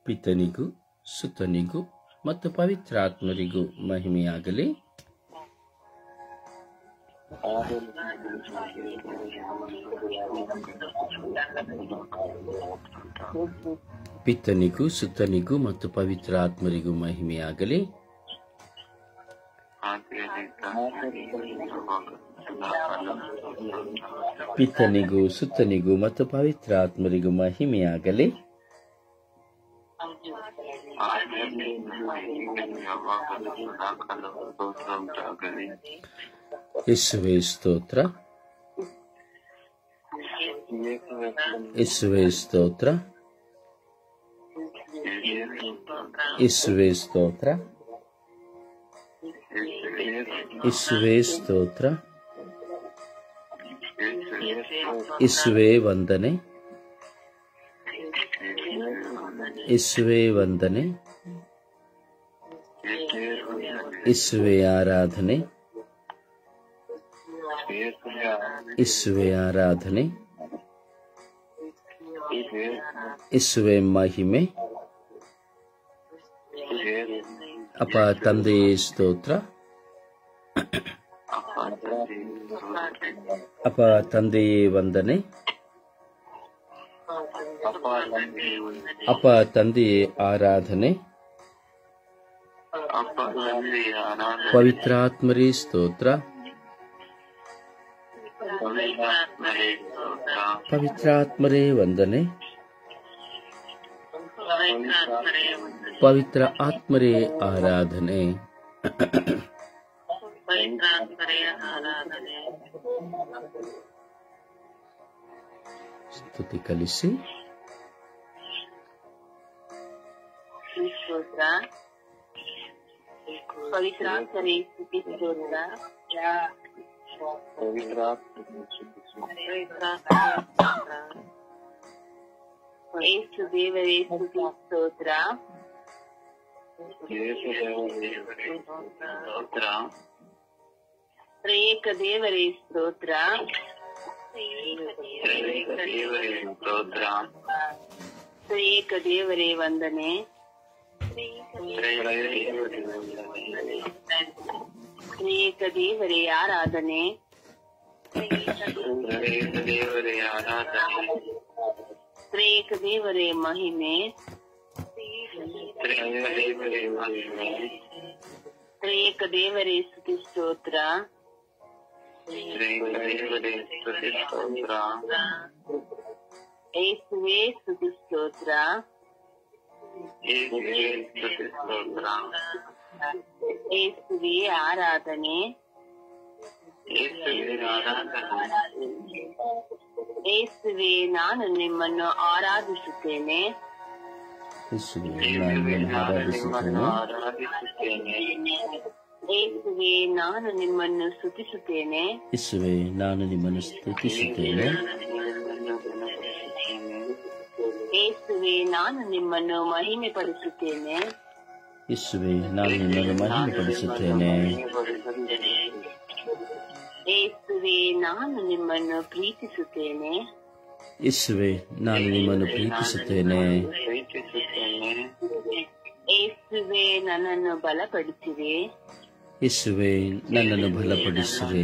ಪಿತನಿಗೂ ಸುತನಿಗೂ ಮತ್ತು ಪವಿತ್ರಾತ್ಮರಿಗೂ ಮಹಿಮೆಯಾಗಲಿ ಪಿತನಿಗೂ ಸುತನಿಗೂ ಮತ್ತು ಪವಿತ್ರಾತ್ಮರಿಗೂ ಮಹಿಮೆಯಾಗಲಿ ಪಿತನಿಗೂ ಸುತನಿಗೂ ಮತ್ತು ಪವಿತ್ರಾತ್ಮರಿಗೂ ಮಹಿಮೆಯಾಗಲಿ ಯೇಸುವೆ ಸ್ತೋತ್ರ ಯೇಸುವೆ ಸ್ತೋತ್ರ ಯೇಸುವೆ ಸ್ತೋತ್ರ ಯೇಸುವೆ ಸ್ತೋತ್ರ ಯೇಸುವೆ ವಂದನೆ ಯೇಸುವೆ ವಂದನೆ ಯೇಸುವೆ ಆರಾಧನೆ ಯೇಸುವೆ ಆರಾಧನೆ ಯೇಸುವೆ ಮಹಿಮೆ ಅಪ ತಂದೆಯೇ ಸ್ತೋತ್ರ ಅಪ ತಂದೆಯೇ ವಂದನೆ ಅಪ ತಂದೆಯೇ ಆರಾಧನೆ ಪವಿತ್ರಾತ್ಮರೇ ಸ್ತೋತ್ರ ಪವಿತ್ರಾತ್ಮರೇ ವಂದನೆ ಪವಿತ್ರ ಆತ್ಮರೇ ಆರಾಧನೆ ಸ್ತುತಿ ಕಲಿಸಿ ಸ್ತೋತ್ರ ಪವಿತ್ರಾಂತರೇ ಸ್ತುತಿ ಸ್ತೋತ್ರ ಏಸು ದೇವರೇ ಸ್ತುತಿ ಸ್ತೋತ್ರ ತ್ರೇಕ ದೇವರೇ ಸ್ತೋತ್ರ ತ್ರೇಕ ದೇವರೇ ವಂದನೆ ತ್ರೇಕ ದೇವರೇ ಆರಾಧನೆ ತ್ರೇಕ ದೇವರೇ ಮಹಿಮೆ ತ್ರೇಕ ದೇವರೇ ಸ್ತುತಿ ಸ್ತೋತ್ರ ಏಸುವೆ ಸ್ತುತಿ ಸ್ತೋತ್ರ ಏಸುವೆ ಆರಾಧನೆ ಏಸುವೆ ನಾನು ನಿಮ್ಮನ್ನು ಆರಾಧಿಸುತ್ತೇನೆ ಯೇಸುವೆ ನಾನು ನಿಮ್ಮನ್ನು ಆರಾಧಿಸುತ್ತೇನೆ ಏಸುವೆ ನಾನು ನಿಮ್ಮನ್ನು ಸ್ತುತಿಸುತ್ತೇನೆ ಯೇಸುವೆ ನಾನು ನಿಮ್ಮನ್ನು ಸ್ತುತಿಸುತ್ತೇನೆ ಏಸುವೆ ನಾನು ನಿಮ್ಮನ್ನು ಮಹಿಮೆ ಪಡಿಸುತ್ತೇನೆ ಯೇಸುವೆ ನಾನು ನಿಮ್ಮನ್ನು ಮಹಿಮೆಪಡಿಸುತ್ತೇನೆ ಏಸುವೆ ನಾನು ನಿಮ್ಮನ್ನು ಪ್ರೀತಿಸುತ್ತೇನೆ ಯೇಸುವೆ ನಾನು ನಿಮ್ಮನ್ನು ಪ್ರೀತಿಸುತ್ತೇನೆ ಏಸುವೆ ನನ್ನನ್ನು ಬಲಪಡಿಸಿರಿ ಯೇಸುವೆ ನನ್ನನ್ನು ಬಲಪಡಿಸಿರಿ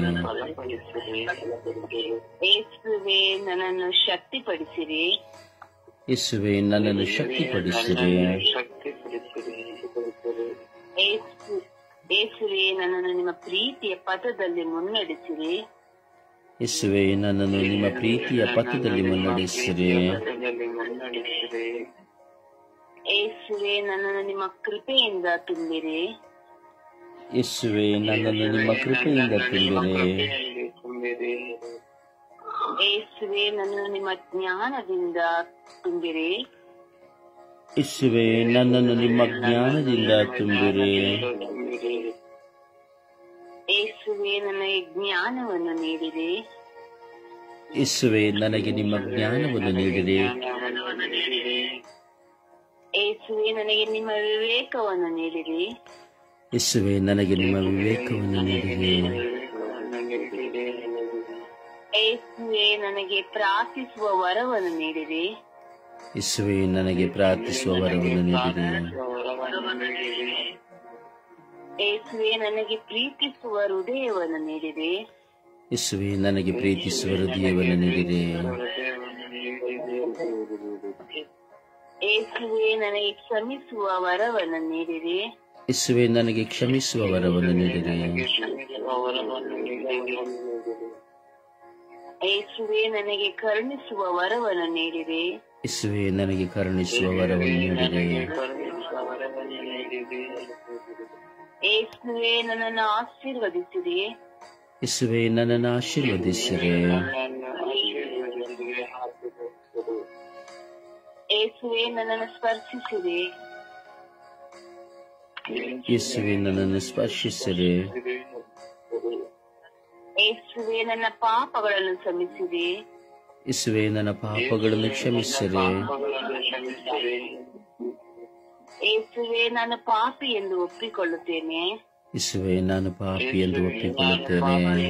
ಏಸುವೆ ನನ್ನನ್ನು ಶಕ್ತಿಪಡಿಸಿರಿ ಯೇಸುವೆ ನನ್ನನ್ನು ಶಕ್ತಿಪಡಿಸಿರಿ ಏಸು ಏಸುವೆ ನನ್ನನ್ನು ನಿಮ್ಮ ಪ್ರೀತಿಯ ಪಥದಲ್ಲಿ ಮುನ್ನಡೆಸಿರಿ ಯೇಸುವೆ ನನ್ನನ್ನು ನಿಮ್ಮ ಪ್ರೀತಿಯ ಪಥದಲ್ಲಿ ಮುನ್ನಡೆಸಿರಿ ಏಸುವೆ ನನ್ನನ್ನು ನಿಮ್ಮ ಕೃಪೆಯಿಂದ ತುಂಬಿರಿ ಯೇಸುವೆ ನನ್ನನ್ನು ನಿಮ್ಮ ಕೃಪೆಯಿಂದ ತುಂಬಿರಿ ಏಸುವೆ ನನ್ನನ್ನು ನಿಮ್ಮ ಜ್ಞಾನದಿಂದ ತುಂಬಿರಿ ಯೇಸುವೆ ನನ್ನನ್ನು ನಿಮ್ಮ ಜ್ಞಾನದಿಂದ ತುಂಬಿರಿ ಏಸುವೆ ನನಗೆ ಜ್ಞಾನವನ್ನು ನೀಡಿರಿ ಯೇಸುವೆ ನನಗೆ ನಿಮ್ಮ ಜ್ಞಾನವನ್ನು ನೀಡಿರಿ ಏಸುವೆ ನನಗೆ ನಿಮ್ಮ ವಿವೇಕವನ್ನು ನೀಡಿರಿ ಯೇಸುವೆ ನನಗೆ ನಿಮ್ಮ ವಿವೇಕವನ್ನು ನೀಡಿರಿ ಏಸುವೆ ನನಗೆ ಪ್ರಾರ್ಥಿಸುವ ವರವನ್ನು ನೀಡಿರಿ ಯೇಸುವೆ ನನಗೆ ಪ್ರಾರ್ಥಿಸುವ ವರವನ್ನು ನೀಡಿರಿ ಯೇಸುವೆ ನನಗೆ ಪ್ರೀತಿಸುವ ಹೃದಯವನ್ನು ನೀಡಿರಿ ಯೇಸುವೆ ನನಗೆ ಪ್ರೀತಿಸುವ ಹೃದಯವನ್ನು ನೀಡಿರಿ ಯೇಸುವೆ ನನಗೆ ಕ್ಷಮಿಸುವ ವರವನ್ನು ನೀಡಿರಿ ಯೇಸುವೆ ನನಗೆ ಕ್ಷಮಿಸುವ ವರವನ್ನು ನೀಡಿರಿ ಯೇಸುವೆ ನನಗೆ ಕರುಣಿಸುವ ವರವನ್ನು ನೀಡಿರಿ ಯೇಸುವೆ ನನಗೆ ಕರುಣಿಸುವ ವರವನ್ನು ನೀಡಿರಿ ಯೇಸುವೆ ನನ್ನನ್ನು ಆಶೀರ್ವದಿಸಿರಿ ಯೇಸುವೆ ನನ್ನನ್ನು ಆಶೀರ್ವದಿಸಿರಿ ಯೇಸುವೆ ನನ್ನನ್ನು ಸ್ಪರ್ಶಿಸಿರಿ ಯೇಸುವೆ ನನ್ನನ್ನು ಸ್ಪರ್ಶಿಸಿರಿ ಯೇಸುವೆ ನನ್ನ ಪಾಪಗಳನ್ನು ಕ್ಷಮಿಸಿರಿ ಯೇಸುವೆ ನನ್ನ ಪಾಪಗಳನ್ನು ಕ್ಷಮಿಸಿರಿ ಯೇಸುವೆ ನಾನು ಪಾಪಿ ಎಂದು ಒಪ್ಪಿಕೊಳ್ಳುತ್ತೇನೆ ಯೇಸುವೆ ನಾನು ಪಾಪಿ ಎಂದು ಒಪ್ಪಿಕೊಳ್ಳುತ್ತೇನೆ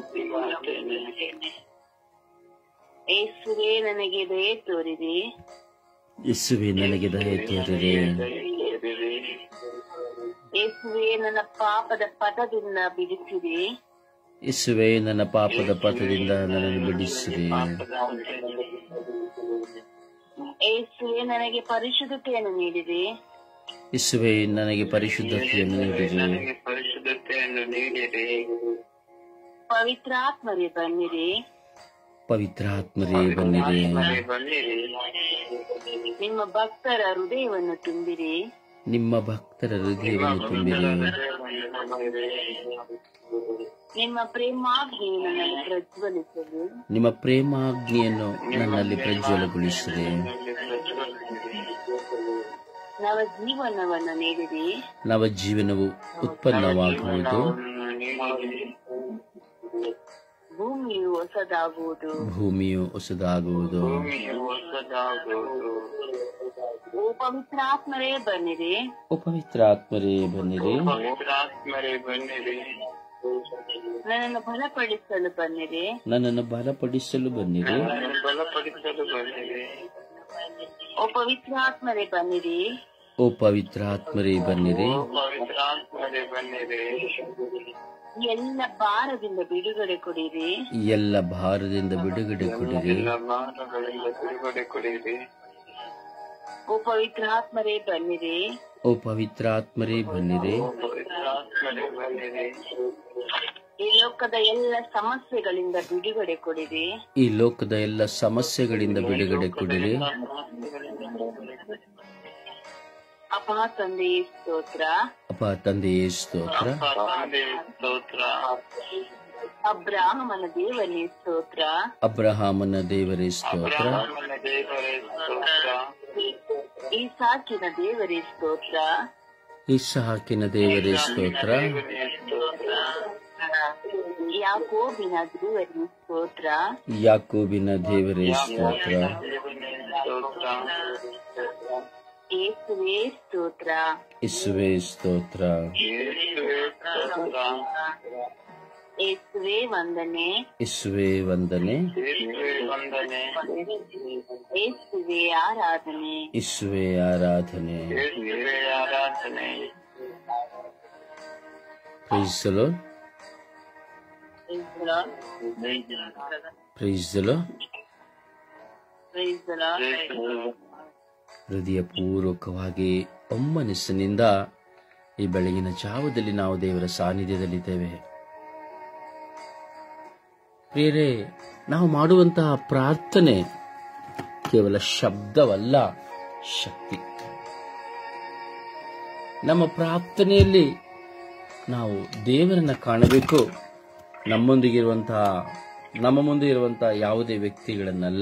ಯೇಸುವೆ ನನಗೆ ದಯೆ ತೋರಿರಿ ಯೇಸುವೆ ನನಗೆ ದಯೆ ತೋರಿರಿ ಯೇಸುವೆ ನನ್ನ ಪಾಪದ ಪಥದಿಂದ ಬಿಡಿಸಿರಿ ಯೇಸುವೆ ನನ್ನ ಪಾಪದ ಪಥದಿಂದ ನನ್ನನ್ನು ಬಿಡಿಸಿರಿ ಯೇಸುವೆ ನನಗೆ ಪರಿಶುದ್ಧತೆಯನ್ನು ನೀಡಿರಿ ಯೇಸುವೆ ನನಗೆ ಪರಿಶುದ್ಧತೆಯನ್ನು ನೀಡಿರಿ ಪರಿಶುದ್ಧತೆಯನ್ನು ನೀಡಿರಿ ಪವಿತ್ರಾತ್ಮರೇ ಬನ್ನಿರಿ ಪವಿತ್ರಾತ್ಮರೇ ಬನ್ನಿರಿ ಬನ್ನಿರಿ ನಿಮ್ಮ ಭಕ್ತರ ಹೃದಯವನ್ನು ತುಂಬಿರಿ ನಿಮ್ಮ ಭಕ್ತರ ಹೃದಯವನ್ನು ತುಂಬಿರಿ ನಿಮ್ಮ ಪ್ರೇಮಾಗ್ನಿ ನನ್ನನ್ನು ಪ್ರಜ್ವಲಿಸಲು ನಿಮ್ಮ ಪ್ರೇಮಾಗ್ನಿಯನ್ನು ನನ್ನಲ್ಲಿ ಪ್ರಜ್ವಲಗೊಳಿಸಿರಿ ನವ ಜೀವನವನ್ನು ನೀಡಿರಿ ನವ ಜೀವನವು ಉತ್ಪನ್ನವಾಗುವುದು ಭೂಮಿಯು ಹೊಸದಾಗುವುದು ಭೂಮಿಯು ಹೊಸದಾಗುವುದು ಹೊಸದಾಗುವುದು ಓ ಪವಿತ್ರಾತ್ಮರೇ ಬನ್ನಿರಿ ಓ ಪವಿತ್ರಾತ್ಮರೇ ಬನ್ನಿರಿ ಪವಿತ್ರಾತ್ಮರೇ ಬನ್ನಿರಿ ನನ್ನನ್ನು ಬಲಪಡಿಸಲು ಬನ್ನಿರಿ ನನ್ನನ್ನು ಬಲಪಡಿಸಲು ಬನ್ನಿರಿ ನನ್ನನ್ನು ಬಲಪಡಿಸಲು ಬನ್ನಿರಿ ಓ ಪವಿತ್ರಾತ್ಮರೇ ಬನ್ನಿರಿ ಓ ಪವಿತ್ರಾತ್ಮರೇ ಬನ್ನಿರಿ ಪವಿತ್ರಾತ್ಮರೇ ಬನ್ನಿರಿ ಎಲ್ಲ ಭಾರದಿಂದ ಬಿಡುಗಡೆ ಕೊಡಿರಿ ಎಲ್ಲ ಭಾರದಿಂದ ಬಿಡುಗಡೆ ಕೊಡಿರಿ ಎಲ್ಲ ಮಾನಗಳಿಂದ ಬಿಡುಗಡೆ ಕೊಡಿರಿ ಓ ಪವಿತ್ರಾತ್ಮರೇ ಬನ್ನಿರಿ ಓ ಪವಿತ್ರಾತ್ಮರೇ ಬನ್ನಿರಿ ಪವಿತ್ರಾತ್ಮರೇ ಬನ್ನಿರಿ ಈ ಲೋಕದ ಎಲ್ಲ ಸಮಸ್ಯೆಗಳಿಂದ ಬಿಡುಗಡೆ ಕೊಡಿರಿ ಈ ಲೋಕದ ಎಲ್ಲ ಸಮಸ್ಯೆಗಳಿಂದ ಬಿಡುಗಡೆ ಕೊಡಿರಿ ಅಪ ತಂದೆಯೇ ಸ್ತೋತ್ರ ಅಪ್ಪ ತಂದೆಯೇ ಸ್ತೋತ್ರ ತಂದೆ ಸ್ತೋತ್ರ ಅಬ್ರಾಹ್ಮನ ದೇವನೇ ಸ್ತೋತ್ರ ಅಬ್ರಹಾಮನ ದೇವರೇ ಸ್ತೋತ್ರ ಅಬ್ರಹಾಮನ ದೇವರೇ ಸ್ತೋತ್ರ ಈ ಸಾಕಿನ ದೇವರೇ ಸ್ತೋತ್ರ ಇಸ್ಹಾಕಿನ ದೇವರೇ ಸ್ತೋತ್ರ ದೇವರೇ ಸ್ತೋತ್ರ ಯಾಕೋಬಿನ ದೇವರೇ ಸ್ತೋತ್ರ ಯಾಕೋಬಿನ ದೇವರೇ ಸ್ತೋತ್ರ ದೇವರೇ ಸ್ತೋತ್ರ ಯೇಸುವೇ ಸ್ತೋತ್ರ ಇಸುವೆ ಸ್ತೋತ್ರ ಯೇಸುವೇ ಸ್ತೋತ್ರ ಯೇಸುವೇ ವಂದನೆ ಇಸುವೆ ವಂದನೆ ಯೇಸುವೇ ವಂದನೆ ಯೇಸುವೇ ಆರಾಧನೆ ಇಸುವೆ ಆರಾಧನೆ ಯೇಸುವೇ ಆರಾಧನೆ ಪ್ರೈಸಲು Praise the Lord. ಪ್ರೈಸಲು Praise the Lord. ಹೃದಯಪೂರ್ವಕವಾಗಿ ಒಮ್ಮನಸ್ಸಿನಿಂದ ಈ ಬೆಳಗಿನ ಜಾವದಲ್ಲಿ ನಾವು ದೇವರ ಸಾನ್ನಿಧ್ಯದಲ್ಲಿದ್ದೇವೆ ಪ್ರಿಯರೇ ನಾವು ಮಾಡುವಂತಹ ಪ್ರಾರ್ಥನೆ ಕೇವಲ ಶಬ್ದವಲ್ಲ ಶಕ್ತಿ ನಮ್ಮ ಪ್ರಾರ್ಥನೆಯಲ್ಲಿ ನಾವು ದೇವರನ್ನ ಕಾಣಬೇಕು ನಮ್ಮೊಂದಿಗಿರುವಂತಹ ನಮ್ಮ ಮುಂದೆ ಇರುವಂತಹ ಯಾವುದೇ ವ್ಯಕ್ತಿಗಳನ್ನಲ್ಲ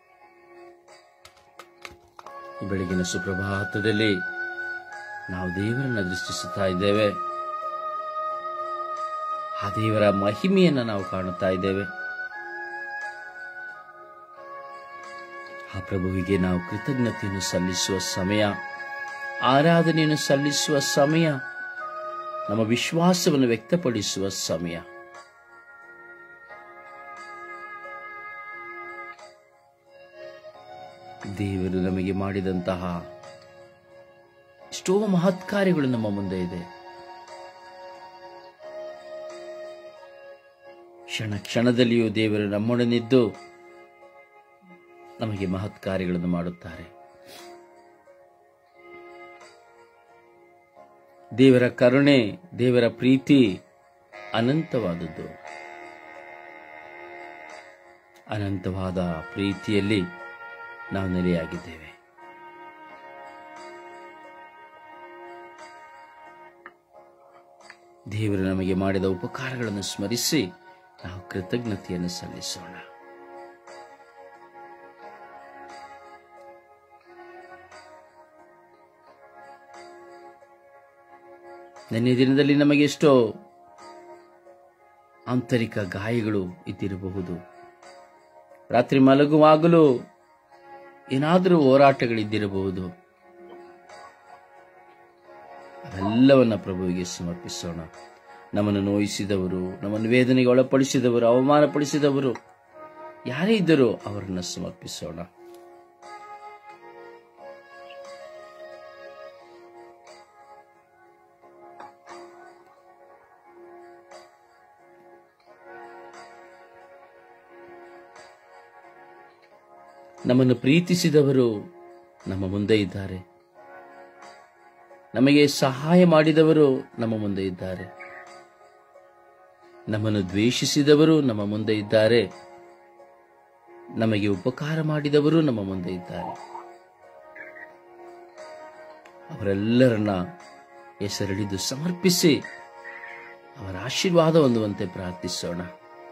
ಈ ಬೆಳಗಿನ ಸುಪ್ರಭಾತದಲ್ಲಿ ನಾವು ದೇವರನ್ನ ದೃಷ್ಟಿಸುತ್ತಾ ಇದ್ದೇವೆ ಆ ದೇವರ ಮಹಿಮೆಯನ್ನ ನಾವು ಕಾಣುತ್ತಾ ಇದ್ದೇವೆ ಆ ಪ್ರಭುವಿಗೆ ನಾವು ಕೃತಜ್ಞತೆಯನ್ನು ಸಲ್ಲಿಸುವ ಸಮಯ ಆರಾಧನೆಯನ್ನು ಸಲ್ಲಿಸುವ ಸಮಯ ನಮ್ಮ ವಿಶ್ವಾಸವನ್ನು ವ್ಯಕ್ತಪಡಿಸುವ ಸಮಯ ದೇವರು ನಮಗೆ ಮಾಡಿದಂತಹ ಎಷ್ಟೋ ಮಹತ್ ಕಾರ್ಯಗಳು ನಮ್ಮ ಮುಂದೆ ಇದೆ ಕ್ಷಣ ಕ್ಷಣದಲ್ಲಿಯೂ ದೇವರು ನಮ್ಮೊಡನಿದ್ದು ನಮಗೆ ಮಹತ್ ಕಾರ್ಯಗಳನ್ನು ಮಾಡುತ್ತಾರೆ ದೇವರ ಕರುಣೆ ದೇವರ ಪ್ರೀತಿ ಅನಂತವಾದದ್ದು ಅನಂತವಾದ ಪ್ರೀತಿಯಲ್ಲಿ ನಾವು ನೆಲೆಯಾಗಿದ್ದೇವೆ ದೇವರು ನಮಗೆ ಮಾಡಿದ ಉಪಕಾರಗಳನ್ನು ಸ್ಮರಿಸಿ ನಾವು ಕೃತಜ್ಞತೆಯನ್ನು ಸಲ್ಲಿಸೋಣ ನಿನ್ನೆ ದಿನದಲ್ಲಿ ನಮಗೆ ಎಷ್ಟೋ ಆಂತರಿಕ ಗಾಯಗಳು ಇದ್ದಿರಬಹುದು ರಾತ್ರಿ ಮಲಗುವಾಗಲೂ ಏನಾದರೂ ಹೋರಾಟಗಳಿದ್ದಿರಬಹುದು ಅವೆಲ್ಲವನ್ನ ಪ್ರಭುವಿಗೆ ಸಮರ್ಪಿಸೋಣ ನಮ್ಮನ್ನು ನೋಯಿಸಿದವರು ನಮ್ಮನ್ನು ವೇದನೆಗೆ ಒಳಪಡಿಸಿದವರು ಅವಮಾನಪಡಿಸಿದವರು ಯಾರೇ ಇದ್ದರೂ ಅವರನ್ನು ಸಮರ್ಪಿಸೋಣ ನಮ್ಮನ್ನು ಪ್ರೀತಿಸಿದವರು ನಮ್ಮ ಮುಂದೆ ಇದ್ದಾರೆ ನಮಗೆ ಸಹಾಯ ಮಾಡಿದವರು ನಮ್ಮ ಮುಂದೆ ಇದ್ದಾರೆ ನಮ್ಮನ್ನು ದ್ವೇಷಿಸಿದವರು ನಮ್ಮ ಮುಂದೆ ಇದ್ದಾರೆ ನಮಗೆ ಉಪಕಾರ ಮಾಡಿದವರು ನಮ್ಮ ಮುಂದೆ ಇದ್ದಾರೆ ಅವರೆಲ್ಲರನ್ನ ಹೆಸರಿಡಿದು ಸಮರ್ಪಿಸಿ ಅವರ ಆಶೀರ್ವಾದ ಹೊಂದುವಂತೆ ಪ್ರಾರ್ಥಿಸೋಣ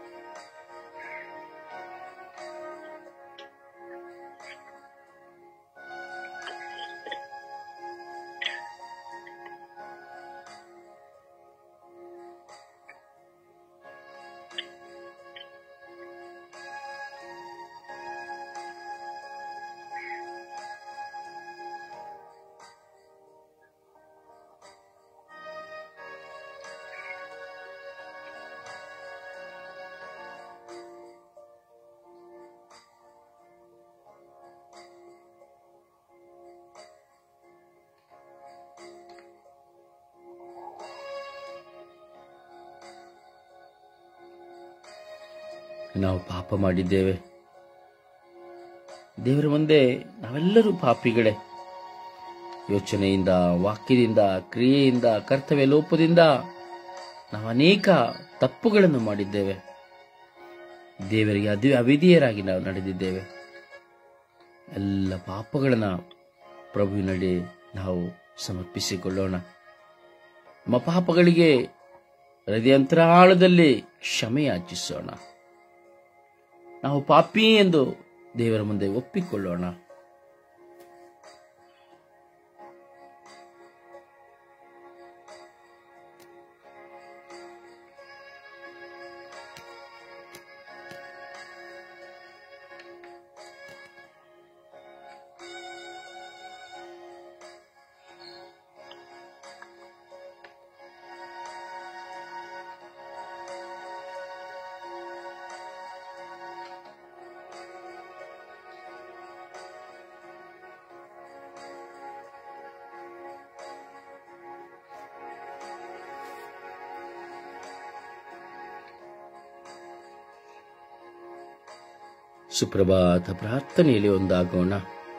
ನಾವು ಪಾಪ ಮಾಡಿದ್ದೇವೆ ದೇವರ ಮುಂದೆ ನಾವೆಲ್ಲರೂ ಪಾಪಿಗಳೇ ಯೋಚನೆಯಿಂದ ವಾಕ್ಯದಿಂದ ಕ್ರಿಯೆಯಿಂದ ಕರ್ತವ್ಯ ಲೋಪದಿಂದ ನಾವು ಅನೇಕ ತಪ್ಪುಗಳನ್ನು ಮಾಡಿದ್ದೇವೆ ದೇವರಿಗೆ ಅದಿ ಅವಿಧಿಯರಾಗಿ ನಾವು ನಡೆದಿದ್ದೇವೆ ಎಲ್ಲ ಪಾಪಗಳನ್ನ ಪ್ರಭುವಿನಡಿ ನಾವು ಸಮರ್ಪಿಸಿಕೊಳ್ಳೋಣ ನಮ್ಮ ಪಾಪಗಳಿಗೆ ಹೃದಯಂತರಾಳದಲ್ಲಿ ಕ್ಷಮೆ ಯಾಚಿಸೋಣ ನಾವು ಪಾಪಿ ಎಂದು ದೇವರ ಮುಂದೆ ಒಪ್ಪಿಕೊಳ್ಳೋಣ ಸುಪ್ರಭಾತ ಪ್ರಾರ್ಥನೆಯಲ್ಲಿ ಒಂದಾಗೋಣ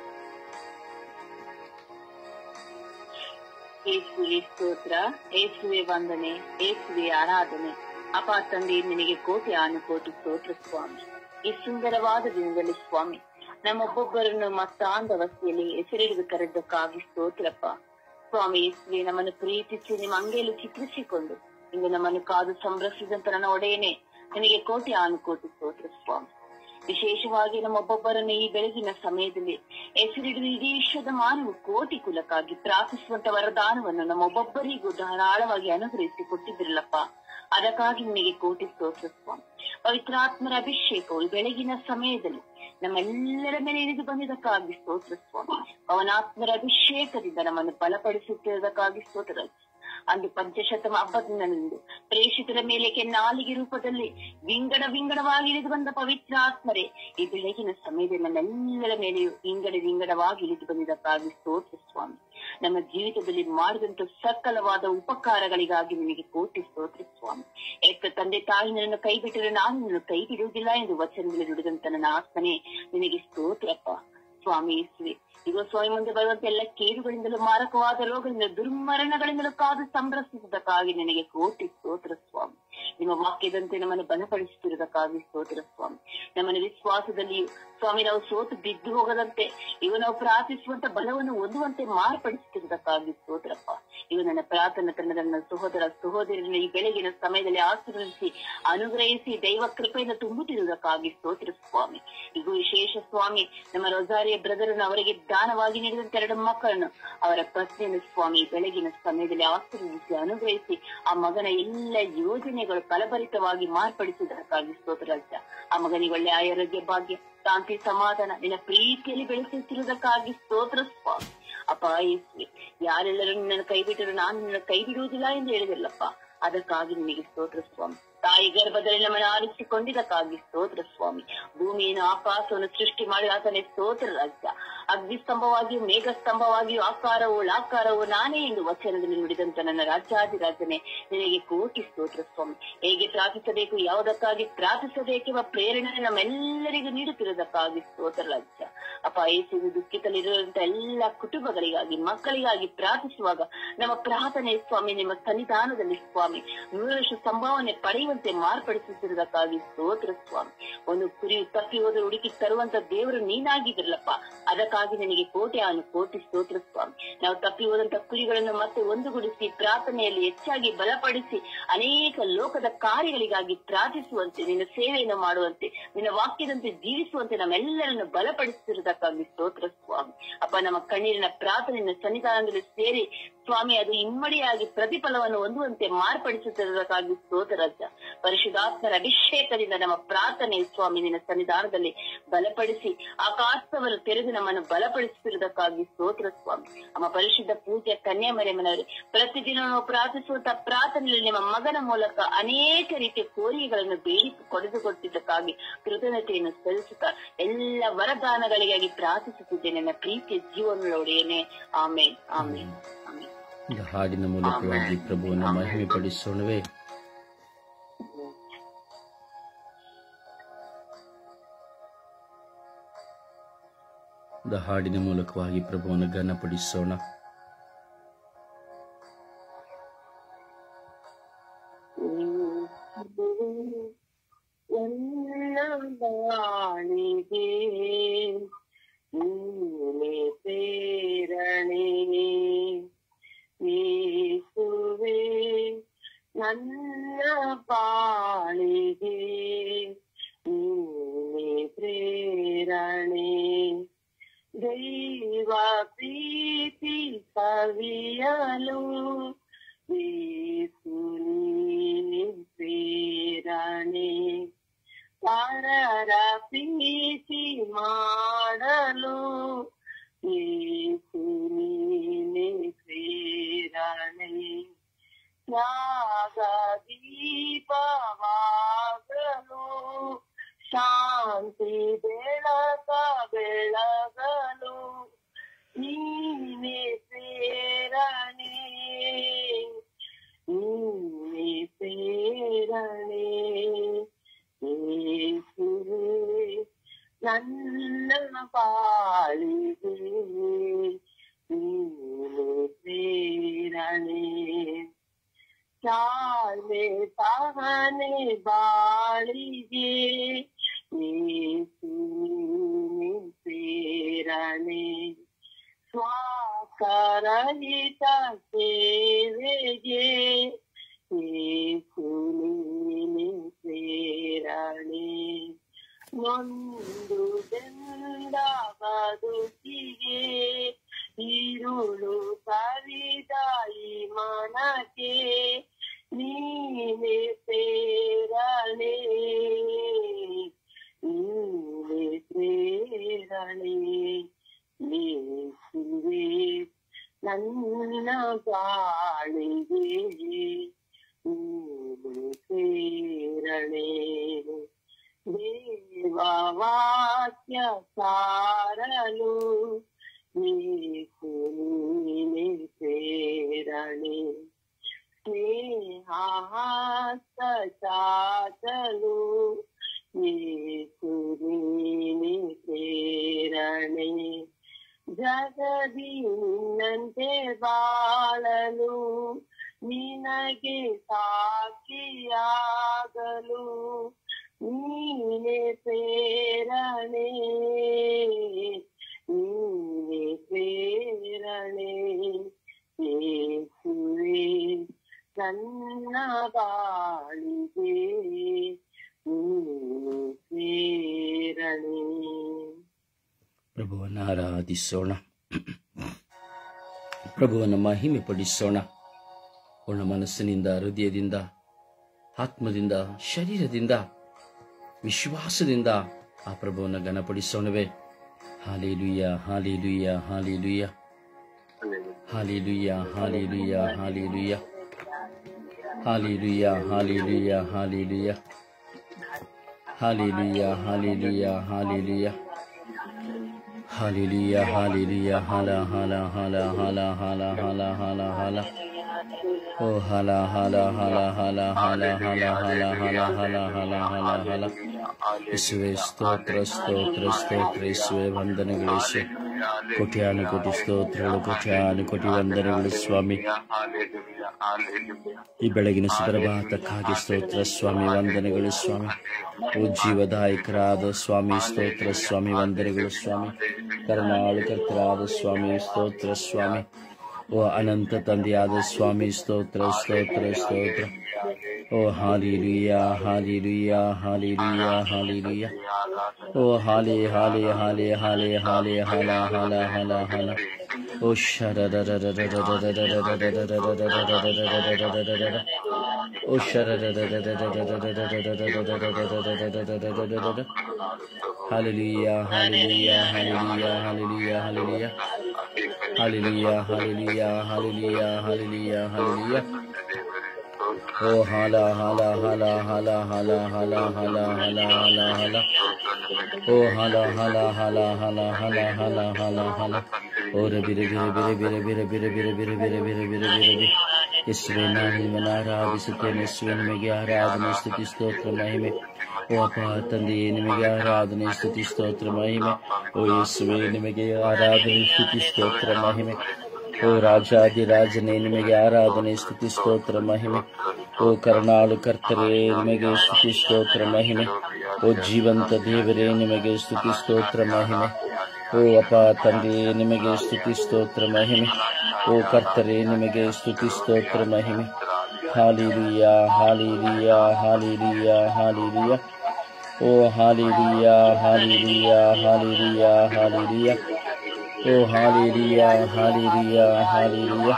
ಯೇಸುವೆ ಸ್ತೋತ್ರ ಯೇಸುವೆ ವಂದನೆ ಯೇಸುವೆ ಆರಾಧನೆ ಅಪ ತಂದೆ ನಿನಗೆ ಕೋಟಿ ಆನುಕೋಟಿ ಸ್ತೋತ್ರ ಸ್ವಾಮಿ ಈ ಸುಂದರವಾದ ದಿನದಲ್ಲಿ ಸ್ವಾಮಿ ನಮ್ಮೊಬ್ಬೊಬ್ಬರನ್ನು ಮತ್ತಾಂಧವಸ್ಥೆಯಲ್ಲಿ ಹೆಸರಿಡಿದು ಕರೆದಕ್ಕಾಗಿ ಸ್ತೋತ್ರಪ್ಪ ಸ್ವಾಮಿ ಯೇಸುವೆ ನಮ್ಮನ್ನು ಪ್ರೀತಿಸಿ ನಿಮ್ಮ ಅಂಗೆಯಲ್ಲಿ ಚಿತ್ರಿಸಿಕೊಂಡು ಇಂದು ನಮ್ಮನ್ನು ಕಾದು ಸಂರಕ್ಷಿಸಿದಂತ ನನ್ನ ಒಡೆಯನೆ ನಿನಗೆ ಕೋಟಿ ಆನುಕೋಟಿ ಸ್ತೋತ್ರ ಸ್ವಾಮಿ ವಿಶೇಷವಾಗಿ ನಮ್ಮೊಬ್ಬೊಬ್ಬರನ್ನು ಈ ಬೆಳಗಿನ ಸಮಯದಲ್ಲಿ ಹೆಸರಿಡಿದು ಇಡೀ ವಿಶ್ವದ ಮಾನವ ಕೋಟಿ ಕುಲಕ್ಕಾಗಿ ಪ್ರಾರ್ಥಿಸುವಂತ ವರದಾನವನ್ನು ನಮ್ಮೊಬ್ಬೊಬ್ಬರಿಗೂ ಧಾರಾಳವಾಗಿ ಅನುಗ್ರಹಿಸಿ ಕೊಟ್ಟಿದ್ರಲ್ಲಪ್ಪ ಅದಕ್ಕಾಗಿ ನಿನಗೆ ಕೋಟಿ ಸ್ತೋತ್ರ ಸ್ವಾಮಿ ಪವಿತ್ರಾತ್ಮರ ಅಭಿಷೇಕವು ಈ ಬೆಳಗಿನ ಸಮಯದಲ್ಲಿ ನಮ್ಮೆಲ್ಲರ ಮೇಲೆ ಇಳಿದು ಬಂದಿದ್ದಕ್ಕಾಗಿ ಸ್ತೋತ್ರ ಸ್ವಾಮಿ ಪವನಾತ್ಮರ ಅಭಿಷೇಕದಿಂದ ನಮ್ಮನ್ನು ಬಲಪಡಿಸುತ್ತಿರುವುದಕ್ಕಾಗಿ ಸ್ತೋತ್ರ ಅಂದು ಪಂಚಶತಮ ಹಬ್ಬದಂದು ಪ್ರೇಷಿತರ ಮೇಲೆ ಕೆನ್ನಾಲಿಗೆ ರೂಪದಲ್ಲಿ ವಿಂಗಡ ವಿಂಗಡವಾಗಿ ಇಳಿದು ಬಂದ ಪವಿತ್ರ ಆತ್ಮರೇ ಈ ಬೆಳಗಿನ ಸಮಯದಲ್ಲಿ ನಮ್ಮೆಲ್ಲರ ಮೇಲೆಯೂ ವಿಂಗಡ ವಿಂಗಡವಾಗಿ ಇಳಿದು ಬಂದಿದ್ದಕ್ಕಾಗಿ ಸ್ತೋತ್ರ ಸ್ವಾಮಿ ನಮ್ಮ ಜೀವಿತದಲ್ಲಿ ಮಾಡಿದಂತ ಸಕಲವಾದ ಉಪಕಾರಗಳಿಗಾಗಿ ನಿನಗೆ ಕೋಟಿ ಸ್ತೋತ್ರ ಸ್ವಾಮಿ ಎತ್ತ ತಂದೆ ತಾಯಿ ನನ್ನನ್ನು ಕೈ ಬಿಟ್ಟರೆ ನಾನು ನಿನ್ನನ್ನು ಕೈ ಬಿಡುವುದಿಲ್ಲ ಎಂದು ವಚನದಲ್ಲಿ ನುಡಿದಂತ ನನ್ನ ಆತ್ಮನೇ ನಿನಗೆ ಸ್ತೋತ್ರಪ್ಪ ಸ್ವಾಮಿ ಯೇಸುವೆ ಈಗ ಸ್ವಾಮಿ ಮುಂದೆ ಬರುವಂತ ಎಲ್ಲ ಕೇಡುಗಳಿಂದಲೂ ಮಾರಕವಾದ ರೋಗದಿಂದ ದುರ್ಮರಣಗಳಿಂದಲೂ ಕಾದು ಸಂರಕ್ಷಿಸುವುದಕ್ಕಾಗಿ ನಿನಗೆ ಕೋಟಿ ಸ್ತೋತ್ರ ಸ್ವಾಮಿ ನಿಮ್ಮ ವಾಕ್ಯದಂತೆ ನಮ್ಮನ್ನು ಬಲಪಡಿಸುತ್ತಿರುವುದಕ್ಕಾಗಿ ಸ್ತೋತ್ರ ಸ್ವಾಮಿ ನಮ್ಮನ್ನು ವಿಶ್ವಾಸದಲ್ಲಿ ಸ್ವಾಮಿ ನಾವು ಸೋತು ಬಿದ್ದು ಹೋಗದಂತೆ ಇವ ನಾವು ಪ್ರಾರ್ಥಿಸುವಂತ ಬಲವನ್ನು ಹೊಂದುವಂತೆ ಮಾರ್ಪಡಿಸುತ್ತಿರುವುದಕ್ಕಾಗಿ ಸ್ತೋತ್ರಪ್ಪ ಇವ ನನ್ನ ಪ್ರಾರ್ಥನಾ ತಂಡದ ನನ್ನ ಸಹೋದರ ಸಹೋದರರನ್ನು ಈ ಬೆಳಗಿನ ಸಮಯದಲ್ಲಿ ಆಶೀರ್ವದಿಸಿ ಅನುಗ್ರಹಿಸಿ ದೈವ ಕೃಪೆಯಿಂದ ತುಂಬುತ್ತಿರುವುದಕ್ಕಾಗಿ ಸ್ತೋತ್ರ ಸ್ವಾಮಿ ಈಗ ವಿಶೇಷ ಸ್ವಾಮಿ ನಮ್ಮ ರೊಜಾರಿಯ ಬ್ರದರನ್ನು ಅವರಿಗೆ ದಾನವಾಗಿ ನೀಡಿದಂತ ಎರಡು ಮಕ್ಕಳನ್ನು ಅವರ ಪತ್ನಿಯನ್ನು ಸ್ವಾಮಿ ಈ ಬೆಳಗಿನ ಸಮಯದಲ್ಲಿ ಆಶೀರ್ವದಿಸಿ ಅನುಗ್ರಹಿಸಿ ಆ ಮಗನ ಎಲ್ಲ ಯೋಜನೆಗಳು ಫಲಭರಿತವಾಗಿ ಮಾರ್ಪಡಿಸುವುದಕ್ಕಾಗಿ ಸ್ತೋತ್ರ ರಾಜ್ಯ ಆ ಮಗನಿಗೆ ಒಳ್ಳೆ ಆರೋಗ್ಯ ಭಾಗ್ಯ ಶಾಂತಿ ಸಮಾಧಾನ ನಿನ್ನ ಪ್ರೀತಿಯಲ್ಲಿ ಬೆಳೆಸುತ್ತಿರುವುದಕ್ಕಾಗಿ ಸ್ತೋತ್ರ ಸ್ವಾಮಿ ಅಪ್ಪ ಯೇಸುವೆ ಯಾರೆಲ್ಲರೂ ನಿನ್ನನ್ನು ಕೈ ಬಿಟ್ಟರು ನಾನು ನಿನ್ನ ಕೈ ಬಿಡುವುದಿಲ್ಲ ಎಂದು ಹೇಳಿದಲ್ಲಪ್ಪ ಅದಕ್ಕಾಗಿ ನಿನಗೆ ಸ್ತೋತ್ರ ಸ್ವಾಮಿ ತಾಯಿ ಗರ್ಭದಲ್ಲಿ ನಮ್ಮನ್ನು ಆರಿಸಿಕೊಂಡಿದ್ದಕ್ಕಾಗಿ ಸ್ತೋತ್ರ ಸ್ವಾಮಿ ಭೂಮಿಯನ್ನು ಆಕಾಶವನ್ನು ಸೃಷ್ಟಿ ಮಾಡಿ ಆತನೇ ಸ್ತೋತ್ರ ರಾಜ್ಯ ಅಗ್ನಿ ಸ್ತಂಭವಾಗಿಯೂ ಮೇಘ ಸ್ತಂಭವಾಗಿಯೂ ಆಕಾರವು ಲಾಕಾರವು ನಾನೇ ಎಂದು ವಚನದಲ್ಲಿ ನುಡಿದಂತ ನನ್ನ ರಾಜ್ಯಾಧಿರಾಜನೇ ನಿನಗೆ ಕೋಟಿ ಸ್ತೋತ್ರ ಸ್ವಾಮಿ ಹೇಗೆ ಪ್ರಾರ್ಥಿಸಬೇಕು ಯಾವುದಕ್ಕಾಗಿ ಪ್ರಾರ್ಥಿಸಬೇಕೆಂಬ ಪ್ರೇರಣೆ ನಮ್ಮೆಲ್ಲರಿಗೂ ನೀಡುತ್ತಿರುವುದಕ್ಕಾಗಿ ಸ್ತೋತ್ರ ರಾಜ್ಯ ಅಪ್ಪ ಯೇಸು ದುಃಖಿತಲ್ಲಿರುವಂತ ಎಲ್ಲ ಕುಟುಂಬಗಳಿಗಾಗಿ ಮಕ್ಕಳಿಗಾಗಿ ಪ್ರಾರ್ಥಿಸುವಾಗ ನಮ್ಮ ಪ್ರಾರ್ಥನೆ ಸ್ವಾಮಿ ನಿಮ್ಮ ಸನ್ನಿಧಾನದಲ್ಲಿ ಸ್ವಾಮಿ ನೂರಷ್ಟು ಸಂಭಾವನೆ ಪಡೆಯುವಂತೆ ಮಾರ್ಪಡಿಸುತ್ತಿರುವುದಕ್ಕಾಗಿ ಸ್ತೋತ್ರ ಸ್ವಾಮಿ ಒಂದು ಕುರಿಯು ತಪ್ಪಿ ಹೋದ್ರೆ ಹುಡುಕಿ ತರುವಂತ ದೇವರು ನೀನಾಗಿದ್ರಲ್ಲಪ್ಪ ಅದಕ್ಕಾಗಿ ನನಗೆ ಕೋಟೆ ಆನು ಕೋಟಿ ಸ್ತೋತ್ರ ಸ್ವಾಮಿ ನಾವು ತಪ್ಪಿ ಹೋದಂತ ಕುರಿಗಳನ್ನು ಮತ್ತೆ ಒಂದುಗೂಡಿಸಿ ಪ್ರಾರ್ಥನೆಯಲ್ಲಿ ಹೆಚ್ಚಾಗಿ ಬಲಪಡಿಸಿ ಅನೇಕ ಲೋಕದ ಕಾರ್ಯಗಳಿಗಾಗಿ ಪ್ರಾರ್ಥಿಸುವಂತೆ ನಿನ್ನ ಸೇವೆಯನ್ನು ಮಾಡುವಂತೆ ನಿನ್ನ ವಾಕ್ಯದಂತೆ ಜೀವಿಸುವಂತೆ ನಮ್ಮೆಲ್ಲರನ್ನು ಬಲಪಡಿಸುತ್ತಿರುವುದಕ್ಕಾಗಿ ಸ್ತೋತ್ರ ಸ್ವಾಮಿ ಅಪ್ಪ ನಮ್ಮ ಕಣ್ಣೀರಿನ ಪ್ರಾರ್ಥನೆಯನ್ನು ಸನ್ನಿಧಾನದಲ್ಲಿ ಸೇರಿ ಸ್ವಾಮಿ ಅದು ಇಮ್ಮಡಿಯಾಗಿ ಪ್ರತಿಫಲವನ್ನು ಹೊಂದುವಂತೆ ಮಾರ್ಪಡಿಸುತ್ತಿರುವುದಕ್ಕಾಗಿ ಸ್ತೋತ್ರ ರಾಜ್ಯ ಪರಿಶುದ್ಧಾತ್ಮರ ಅಭಿಷೇಕದಿಂದ ನಮ್ಮ ಪ್ರಾರ್ಥನೆ ಸ್ವಾಮಿ ನಿನ್ನ ಸನ್ನಿಧಾನದಲ್ಲಿ ಬಲಪಡಿಸಿ ಆಕಾಶವನ್ನು ತೆರೆದು ನಮ್ಮನ್ನು ಬಲಪಡಿಸುತ್ತಿರುವುದಕ್ಕಾಗಿ ಸ್ತೋತ್ರ ಸ್ವಾಮಿ ನಮ್ಮ ಪರಿಶುದ್ಧ ಪೂಜೆ ಕನ್ಯಾ ಮರೆಮನವರೇ ಪ್ರತಿದಿನ ನಾವು ಪ್ರಾರ್ಥಿಸುವಂತ ಪ್ರಾರ್ಥನೆಯಲ್ಲಿ ನಿಮ್ಮ ಮಗನ ಮೂಲಕ ಅನೇಕ ರೀತಿಯ ಕೋರಿಕೆಗಳನ್ನು ಬೇಡಿ ಕೊಡೆದುಕೊಟ್ಟಿದ್ದಕ್ಕಾಗಿ ಕೃತಜ್ಞತೆಯನ್ನು ಸಲ್ಲಿಸುತ್ತಾ ಎಲ್ಲ ವರದಾನಗಳಿಗಾಗಿ ಪ್ರಾರ್ಥಿಸುತ್ತಿದ್ದೇನೆ ನನ್ನ ಪ್ರೀತಿಯ ಜೀವನದೊಡೆಯೇನೆ ಆಮೇನ್ ಆಮೇನ್ ಆಮೇನ್ இந்த ಹಾಡಿನ ಮೂಲಕವಾಗಿ ಪ್ರಭುವನ್ನು ಮಹಿಮೆ ಪಡಿಸೋಣವೇ இந்த ಹಾಡಿನ ಮೂಲಕವಾಗಿ ಪ್ರಭುವನ್ನು ಘನಪಡಿಸೋಣ ಎಲ್ಲ ಬಾಳಿಗೆ ನೀನೆ ಪ್ರೇರಣೆ ಯೇಸುವೆ ನನ್ನ ಬಾಳಿಗೆ ನೀನೆ ಪ್ರೇರಣೆ ದೈವ ಪ್ರೀತಿ ಕವಿಯಲು ಯೇಸು ನೀನೆ ಪ್ರೇರಣೆ ಪರರ ಪ್ರೀತಿ ಮಾಡಲು ಯೇಸು ನೀನೆ ಪ್ರೇರಣೆ ತ್ಯಾಗ ದೀಪವಾಗಲು ಶಾಂತಿ ಬೆಳಕ ಬೆಳಗಲು ನೀನೆ ಪ್ರೇರಣೆ ನೀನೆ ಪ್ರೇರಣೆ ಯೇಸುವೇ ನನ್ನ ಬಾಳಿಗೆ ನೀನೆ ಪ್ರೇರಣೆ ತಾಳ್ಮೆ ಸಹನೆ ಬಾಳಿಗೆ ಯೇಸು ನೀನೆ ಪ್ರೇರಣೆ ಸ್ವಾಸರಹಿತ ಸೇವೆಗೆ ಯೇಸು ನೀನೆ ಪ್ರೇರಣೆ ನೊಂದು ಬೆಂದ ಬದುಕಿಗೆ ഇരുളു കവിതായി മനക്കെ നീനെ പേരണേ നീനെ പേരണേ യേശുവേ ನನ್ನ ಬಾಳಿಗೆ ನೀನು ಪ್ರೇರಣೆ ದೇವವಾಕ್ಯ ಸಾರಲು ಯೇಸು ನೀನೆ ಪ್ರೇರಣೆ ಸ್ನೇಹಾಸ್ತ ಚಾಚಲು ಯೇಸು ನೀನೆ ಪ್ರೇರಣೆ ಜಗದೀನಂತೆ ಬಾಳಲು ನಿನಗೆ ಸಾಕ್ಷಿಯಾಗಲು ನೀನೆ ಪ್ರೇರಣೆ ನೀನೆ ಪ್ರೇರಣೆ ಯೇಸುವೆ ನನ್ನ ಬಾಳಿಗೆ ನೀನೆ ಪ್ರೇರಣೆ ಪ್ರಭುವನ್ನು ಆರಾಧಿಸೋಣ ಪ್ರಭುವನ್ನು ಮಹಿಮೆ ಪಡಿಸೋಣ ಪೂರ್ಣ ಮನಸ್ಸಿನಿಂದ ಹೃದಯದಿಂದ ಆತ್ಮದಿಂದ ಶರೀರದಿಂದ ವಿಶ್ವಾಸದಿಂದ ಆ ಪ್ರಭುವನ್ನು ಘನಪಡಿಸೋಣವೇ hallelujah hallelujah hallelujah hallelujah hallelujah hallelujah hallelujah hallelujah hallelujah hallelujah hallelujah hallelujah Hallelujah, hallelujah, hala, hala, hala, hala, hala, hala, hala, hala. Oh, hala, hala, hala, hala, hala, hala, hala, hala, hala, hala, hala, hala. ಯೇಸುವೆ ಸ್ತೋತ್ರ ಸ್ತೋತ್ರ ಸ್ತೋತ್ರ ಯೇಸುವೆ ವಂದನೆಗಳು ಯೇಸು ಕೋಟ್ಯಾನು ಕೋಟಿ ಸ್ತೋತ್ರಗಳು ಕೋಟ್ಯಾನು ಕೋಟಿ ವಂದನೆಗಳು ಸ್ವಾಮಿ ಈ ಬೆಳಗಿನ ಸುಪ್ರಭಾತಕ್ಕಾಗಿ ಸ್ತೋತ್ರ ಸ್ವಾಮಿ ವಂದನೆಗಳು ಸ್ವಾಮಿ ಓ ಜೀವದಾಯಕರಾದ ಸ್ವಾಮಿ ಸ್ತೋತ್ರ ಸ್ವಾಮಿ ವಂದನೆಗಳು ಸ್ವಾಮಿ ಕರುಣಾಳು ಕರ್ತರಾದ ಸ್ವಾಮಿ ಸ್ತೋತ್ರ ಸ್ವಾಮಿ ಓ ಅನಂತ ತಂದೆಯಾದ ಸ್ವಾಮಿ ಸ್ತೋತ್ರ ಸ್ತೋತ್ರ ಸ್ತೋತ್ರ ಓ ಹಾಲಿಲುಯ್ಯ ಹಾಲಿಲುಯ್ಯ ಹಾಲಿಲುಯ್ಯ ಹಾಲಿಲುಯ್ಯ ಓ ಹಾಲಿ ಹಾಲಿ ಹಾಲಿ ಹಾಲಿ ಹಾಲಿ ಹಾಲ ಹಾಲ ಹಾಲ ಹಾಲ ಓ ಶರ ಓ ಶರ ಹಾಲಿಲುಯ್ಯ ಹಾಲಿಲುಯ್ಯ ಹಾಲಿಲುಯ್ಯ ಹಾಲಿಲುಯ್ಯ ಹಾಲಿಲುಯ್ಯ Hallelujah, hallelujah, hallelujah, hallelujah, hallelujah. Oh, hala, hala, hala, hala, hala, hala, hala, hala, hala, hala. Oh, hala, hala, hala, hala, hala, hala, hala, hala. Oh, rabi rabi rabi rabi rabi rabi rabi rabi rabi rabi rabi rabi rabi ಯೇಸುವೆ ನಾನು ನಿಮ್ಮನ್ನು ಆರಾಧಿಸುತ್ತೇನೆ ಯೇಸುವೆ ನಿಮಗೆ ಆರಾಧನೆ ಸ್ತುತಿ ಸ್ತೋತ್ರ ಮಹಿಮೆ ಓ ಅಪ್ಪ ತಂದೆಯೇ ನಿಮಗೆ ಆರಾಧನೆ ಸ್ತುತಿ ಸ್ತೋತ್ರ ಮಹಿಮೆ ಓ ಯೇಸುವೆ ನಿಮಗೆ ಆರಾಧನೆ ಸ್ತುತಿ ಸ್ತೋತ್ರ ಮಹಿಮೆ ಓ ರಾಜಾದಿರಾಜನೇ ನಿಮಗೆ ಆರಾಧನೆ ಸ್ತುತಿ ಸ್ತೋತ್ರ ಮಹಿಮೆ ಓ ಕರುಣಾಳು ಕರ್ತರೇ ನಿಮಗೆ ಸ್ತುತಿ ಸ್ತೋತ್ರ ಮಹಿಮೆ ಓ ಜೀವಂತ ದೇವರೇ ನಿಮಗೆ ಸ್ತುತಿ ಸ್ತೋತ್ರ ಮಹಿಮೆ ಓ ಅಪ್ಪ ತಂದೆಯೇ ನಿಮಗೆ ಸ್ತುತಿ ಸ್ತೋತ್ರ ಮಹಿಮೆ ಓ ಕರ್ತರೇ ನಿಮಗೆ ಸ್ತುತಿ ಸ್ತೋತ್ರ ಮಹಿಮೆ ಹಾಲಿಲಿಯ ಹಾಲಿಲಿಯ ಹಾಲಿಲಿಯ ಹಾಲಿಲಿಯ ಓ ಹಾಲಿಲಿಯ ಹಾಲಿಲಿಯ ಹಾಲಿಲಿಯ ಹಾಲಿಲಿಯ ಓ ಹಾಲಿಲಿಯ ಹಾಲಿಲಿಯ ಹಾಲಿಲಿಯ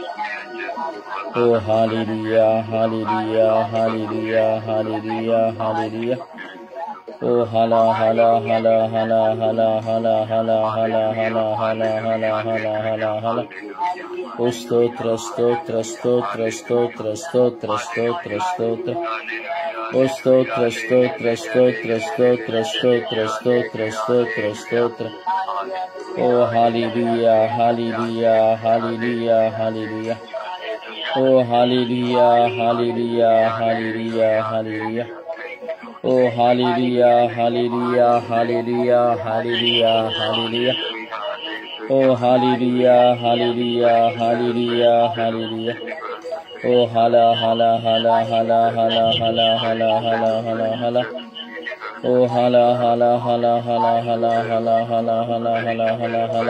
ಓ ಹಾಲಿಲಿಯ ಹಾಲಿಲಿಯ ಹಾಲಿಲಿಯ ಹಾಲಿಲಿಯ ಹಾಲಿಲಿಯ ಓ ಹಲ ಹಲ ಹಲ ಹಲ ಹಲ ಹಲ ಹಲ ಹಲ ಹಲ ಹಲ ಹಲ ಹಲ ಹಲ ಹಲ ಓ ಸ್ತೋತ್ರ ಸ್ತೋತ್ರ ಸ್ತೋತ್ರ ಸ್ತೋತ್ರ ಸ್ತೋತ್ರ ಸ್ತೋತ್ರ ಸ್ತೋತ್ರ ಓ ಸ್ತೋತ್ರ ಸ್ತೋತ್ರ ಸ್ತೋತ್ರ ಸ್ತೋತ್ರ ಸ್ತೋತ್ರ ಸ್ತೋತ್ರ ಸ್ತೋತ್ರ ಸ್ತೋತ್ರ ಓ ಹಾಲಿಲುಯ್ಯ ಹಾಲಿಲುಯ್ಯ ಹಾಲಿಲುಯ್ಯ ಹಾಲಿಲುಯ್ಯ ಓ ಹಾಲಿಲುಯ್ಯ ಹಾಲಿಲುಯ್ಯ ಹಾಲಿಲುಯ್ಯ ಹಾಲಿಲುಯ್ಯ ಓ ಹಾಲಿಲುಯ್ಯ ಹಾಲಿಲುಯ್ಯ ಹಾಲಿಲುಯ್ಯ ಹಾಲಿಲುಯ್ಯ ಹಾಲಿಲುಯ್ಯ ಓ ಹಾಲಿಲುಯ್ಯ ಹಾಲಿಲುಯ್ಯ ಹಾಲಿಲುಯ್ಯ ಹಾಲಿಲುಯ್ಯ ಓ ಹಲ ಹಲ ಹಲ ಹಲ ಹಲ ಹಲ ಹಲ ಹಲ ಹಲ ಹಲ ಓ ಹಲ ಹಲ ಹಲ ಹಲ ಹಲ ಹಲ ಹಲ ಹಲ ಹಲ ಹಲ ಹಲ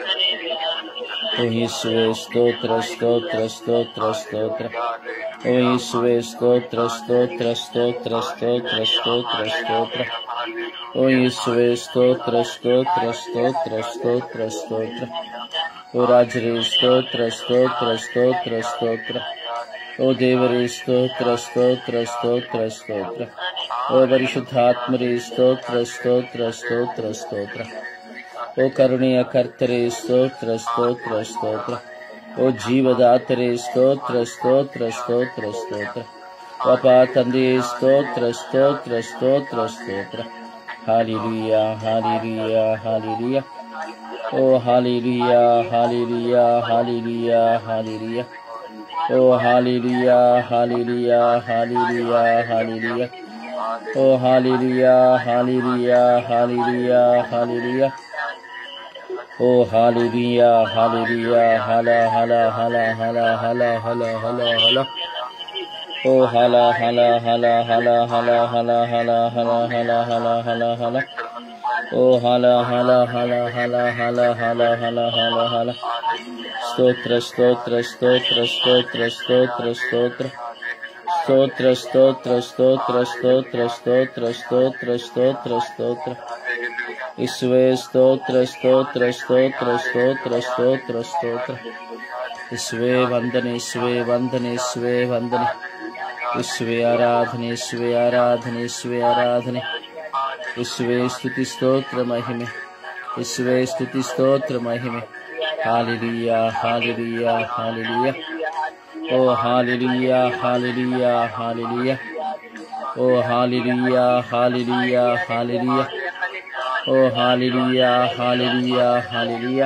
ಓ ಯೇಸುವೆ ಸ್ತೋತ್ರ ಸ್ತೋತ್ರ ಸ್ತೋತ್ರ ಸ್ತೋತ್ರ ಓ ಯೇಸುವೆ ಸ್ತೋತ್ರ ಸ್ತೋತ್ರ ಸ್ತೋತ್ರ ಸ್ತೋತ್ರ ಸ್ತೋತ್ರ ಸ್ತೋತ್ರ ಓ ಯೇಸುವೆ ಸ್ತೋತ್ರ ಸ್ತೋತ್ರ ಸ್ತೋತ್ರ ಸ್ತೋತ್ರ ಸ್ತೋತ್ರ ಓ ರಾಜರೇ ಸ್ತೋತ್ರ ಸ್ತೋತ್ರ ಸ್ತೋತ್ರ ಸ್ತೋತ್ರ ಓ ದೇವರೇ ಸ್ತೋತ್ರ ಸ್ತೋತ್ರ ಸ್ತೋತ್ರ ಸ್ತೋತ್ರ ಓ ಪರಿಶುದ್ಧಾತ್ಮರೇ ಸ್ತೋತ್ರ ಸ್ತೋತ್ರ ಸ್ತೋತ್ರ ಸ್ತೋತ್ರ ಓ ಕರುಣೆಯ ಕರ್ತರೆ ಸ್ತೋತ್ರ ಸ್ತೋತ್ರ ಸ್ತೋತ್ರ ಓ ಜೀವದಾತರೆ ಸ್ತೋತ್ರ ಸ್ತೋತ್ರ ಸ್ತೋತ್ರ ಸ್ತೋತ್ರ ಪಾಪ ತಂದೆ ಸ್ತೋತ್ರ ಸ್ತೋತ್ರ ಸ್ತೋತ್ರ ಸ್ತೋತ್ರ ಹಾಲಿರಿಯ ಹಾಲಿರಿಯ ಹಾಲಿರಿಯ ಓ ಹಾಲಿರಿಯ ಹಾಲಿರಿಯ ಹಾಲಿರಿಯ ಹಾಲಿರಿಯ ಓ ಹಾಲಿರಿಯ ಹಾಲಿರಿಯ ಹಾಲಿರಿಯ ಹಾಲಿರಿಯ ಓ ಹಾಲಿರಿಯ ಹಾಲಿರಿಯ ಹಾಲಿರಿಯ ಹಾಲಿರಿಯ ಓ ಹಾಲಿರಿಯ ಹಾಲಿರಿಯ ಹಲ ಹಲ ಹಲ ಹಲ ಹಲ ಹಲ ಹಲ ಹಲ ಓ ಹಲ ಹಲ ಹಲ ಹಲ ಹಲ ಹಲ ಹಲ ಹಲ ಹಲ ಹಲ ಹಲ ಹಲ ಓ ಹಲ ಹಲ ಹಲ ಹಲ ಹಲ ಹಲ ಹಲ ಹಲ ಹಲ ಸ್ತೋತ್ರ ಸ್ತೋತ್ರ ಸ್ತೋತ್ರ ಸ್ತೋತ್ರ ಸ್ತೋತ್ರ ಸ್ತೋತ್ರ ಸ್ತೋತ್ರ ಸ್ತೋತ್ರ ಸ್ತೋತ್ರ ಸ್ತೋತ್ರ ಸ್ತೋತ್ರ ಸ್ತೋತ್ರ ಸ್ತೋತ್ರ ಸ್ತೋತ್ರ ಇಸುವೆ ಸ್ತೋತ್ರ ಸ್ತೋತ್ರ ಸ್ತೋತ್ರ ಸ್ತೋತ್ರ ಸ್ತೋತ್ರ ಸ್ತೋತ್ರ ಇಸುವೆ ವಂದನೆ ಇಸುವೆ ವಂದನೆ ಇಸುವೆ ವಂದನೆ ಇಸುವೆ ಆರಾಧನೆ ಇಸುವೆ ಆರಾಧನೆ ಇಸುವೆ ಆರಾಧನೆ ಇಸುವೆ ಸ್ತುತಿ ಸ್ತೋತ್ರ ಮಹಿಮೆ ಇಸುವೆ ಸ್ತುತಿ ಸ್ತೋತ್ರ ಮಹಿಮೆ ಹಾಲಿರಿಯ ಹಾಲಿರಿಯ ಹಾಲಿರಿಯ ಓ ಹಾಲಿರಿಯ ಹಾಲಿರಿಯ ಹಾಲಿರಿಯ ಓ ಹಾಲಿರಿಯ ಹಾಲಿರಿಯ ಹಾಲಿರಿಯ ಓ ಹಾಲಿರಿಯ ಹಾಲಿರಿಯ ಹಾಲಿರಿಯ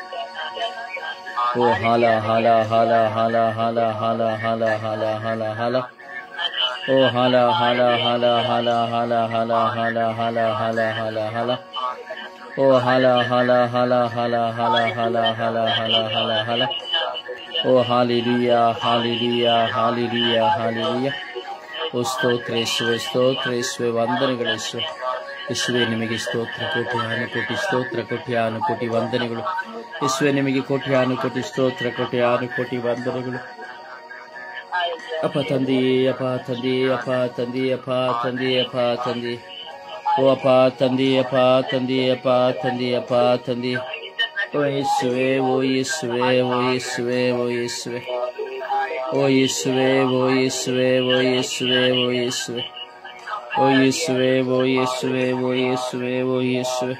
ಓ ಹಾಲ ಹಾಲ ಹಾಲ ಹಾಲ ಹಾಲ ಹಾಲ ಹಾಲ ಹಾಲ ಹಾಲ ಹಾಲ ಓ ಹಾಲ ಹಾಲ ಹಾಲ ಹಾಲ ಹಾಲ ಹಾಲ ಹಾಲ ಹಾಲ ಹಾಲ ಹಾಲ ಹಾಲ ಓ ಹಾಲ ಹಾಲ ಹಾಲ ಹಾಲ ಹಾಲ ಹಾಲ ಹಾಲ ಹಾಲ ಹಾಲ ಹಾಲ ಓ ಹಾಲಿರಿಯ ಹಾಲಿರಿಯ ಹಾಲಿರಿಯ ಹಾಲಿರಿಯ ಓ ಸ್ತೋತ್ರ ಯೇಸುವೆ ಸ್ತೋತ್ರ ಯೇಸುವೆ ವಂದನೆಗಳು ಯೇಸುವೆ ಯೇಸುವೆ ನಿಮಗೆ ಸ್ತೋತ್ರ ಕೋಟಿ ಕೋಟಿ ಸ್ತೋತ್ರ ಕೋಟಿ ಕೋಟಿ ವಂದನೆಗಳು ಯೇಸುವೆ ನಿಮಗೆ ಕೋಟಿ ಕೋಟಿ ಸ್ತೋತ್ರ ಕೋಟಿ ಕೋಟಿ ವಂದನೆಗಳು ಅಪ್ಪ ತಂದೆ ಅಪ್ಪ ತಂದೆ ಅಪ್ಪ ತಂದೆ ಅಪ್ಪ ತಂದೆ ಅಪ್ಪ ತಂದೆ ಓ ಅಪ್ಪ ತಂದೆ ಅಪ್ಪ ತಂದೆ ಅಪ್ಪ ತಂದೆ ಅಪ್ಪ ತಂದೆ ಓ ಯೇಸುವೆ ಓ ಯೇಸುವೆ ಓ ಯೇಸುವೆ ಓ ಯೇಸುವೆ ಓ ಯೇಸುವೆ ಓ ಯೇಸುವೆ ಓ ಯೇಸುವೆ ಓ ಯೇಸುವೆ ಓ ಯೇಸುವೆ ಓ ಯೇಸುವೆ ಓ ಯೇಸುವೆ ಓ ಯೇಸುವೆ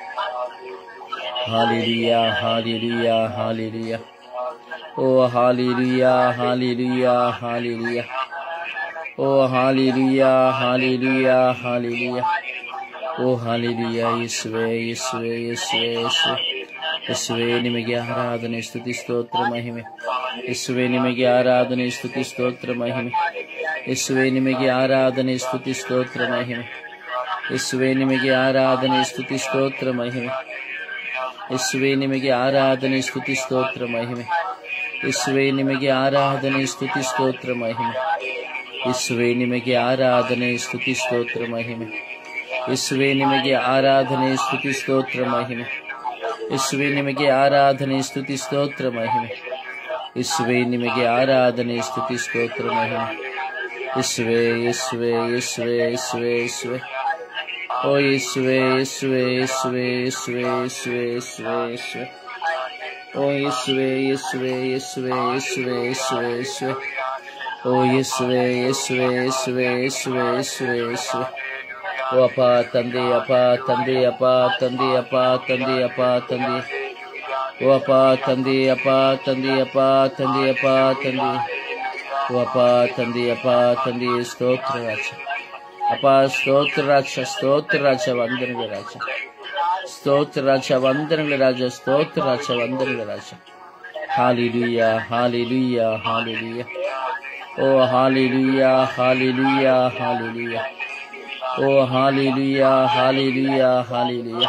ಹಾಲಿರಿಯ ಹಾಲಿರಿಯ ಹಾಲಿರಿಯ ಓ ಹಾಲಿರಿಯ ಹಾಲಿರಿಯ ಹಾಲಿರಿಯ ಓ ಹಾಲಿರಿಯ ಹಾಲಿರಿಯ ಹಾಲಿರಿಯ ಓ ಹಾಲಿರಿಯ ಯೇಸುವೆ ಯೇಸುವೆ ಯೇಸುವೆ ಯೇಸುವೆ ಯೇಸುವೆ ನಿಮಗೆ ಆರಾಧನೆ ಸ್ತುತಿ ಸ್ತೋತ್ರ ಮಹಿಮೆ ಯೇಸುವೆ ನಿಮಗೆ ಆರಾಧನೆ ಸ್ತುತಿ ಸ್ತೋತ್ರ ಮಹಿಮೆ ಯೇಸುವೆ ನಿಮಗೆ ಆರಾಧನೆ ಸ್ತುತಿ ಸ್ತೋತ್ರ ಮಹಿಮೆ ಯೇಸುವೆ ನಿಮಗೆ ಆರಾಧನೆ ಸ್ತುತಿ ಸ್ತೋತ್ರ ಮಹಿಮೆ ಯೇಸುವೆ ನಿಮಗೆ ಆರಾಧನೆ ಸ್ತುತಿ ಸ್ತೋತ್ರ ಮಹಿಮೆ ಯೇಸುವೆ ನಿಮಗೆ ಆರಾಧನೆ ಸ್ತುತಿ ಸ್ತೋತ್ರ ಮಹಿಮೆ ಯೇಸುವೆ ನಿಮಗೆ ಆರಾಧನೆ ಸ್ತುತಿ ಸ್ತೋತ್ರ ಮಹಿಮೆ ಯೇಸುವೆ ನಿಮಗೆ ಆರಾಧನೆ ಸ್ತುತಿ ಸ್ತೋತ್ರ ಮಹಿಮೆ ಯೇಸುವೆ ನಿಮಗೆ ಆರಾಧನೆ ಸ್ತುತಿ ಸ್ತೋತ್ರ ಮಹಿಮೆ ಯೇಸುವೆ ನಿಮಗೆ ಆರಾಧನೆ ಸ್ತುತಿ ಸ್ತೋತ್ರ ಮಹಿಮೆ ಯೇಸುವೆ ಯೇಸುವೆ ಯೇಸುವೆ ಯೇಸುವೆ ಯೇಸುವೆ ಓ ಯೇಸುವೆ ಯೇಸುವೆ ಯೇಸುವೆ ಯೇಸುವೆ ಯೇಸುವೆ ಯೇಸುವೆ ಯೇಸುವೆ ಓ ಯೇಸುವೆ ಯೇಸುವೆ ಯೇಸುವೆ ಯೇಸುವೆ ಯೇಸುವೆ ಯೇಸುವೆ ಓ ಯೇಸುವೆ ಯೇಸುವೆ ಯೇಸುವೆ ಯೇಸುವೆ ಯೇಸುವೆ ಯೇಸುವೆ ಓ ಅಪ್ಪ ತಂದೆ ಅಪ್ಪ ತಂದೆ ಅಪ್ಪ ತಂದೆ ಅಪ್ಪ ತಂದೆ ಅಪ್ಪ ತಂದೆ ಓ ಅಪ್ಪ ತಂದೆ ಅಪ್ಪ ತಂದೆ ಅಪ್ಪ ತಂದೆ ಅಪ್ಪ ತಂದೆ ಓ ಅಪ್ಪ ತಂದೆ ಅಪ್ಪ ತಂದೆ ಸ್ತೋತ್ರ ರಾಜ ಅಪ್ಪ ಸ್ತೋತ್ರ ರಾಜ ಸ್ತೋತ್ರ ರಾಜ ವಂದನೆಗಳ ರಾಜ ಸ್ತೋತ್ರ ರಾಜ ವಂದನೆಗಳ ರಾಜ ಸ್ತೋತ್ರ ರಾಜ ವಂದನೆಗಳ ರಾಜ ಹಾಲಿಲುಯ್ಯ ಹಾಲಿಲುಯ್ಯ ಹಾಲಿಲುಯ್ಯ ಓ ಹಾಲಿಲುಯ್ಯ ಹಾಲಿಲುಯ್ಯ ಹಾಲಿಲುಯ್ಯ ಓ ಹಾಲಿಲುಯ್ಯ ಹಾಲಿಲುಯ್ಯ ಹಾಲಿಲುಯ್ಯ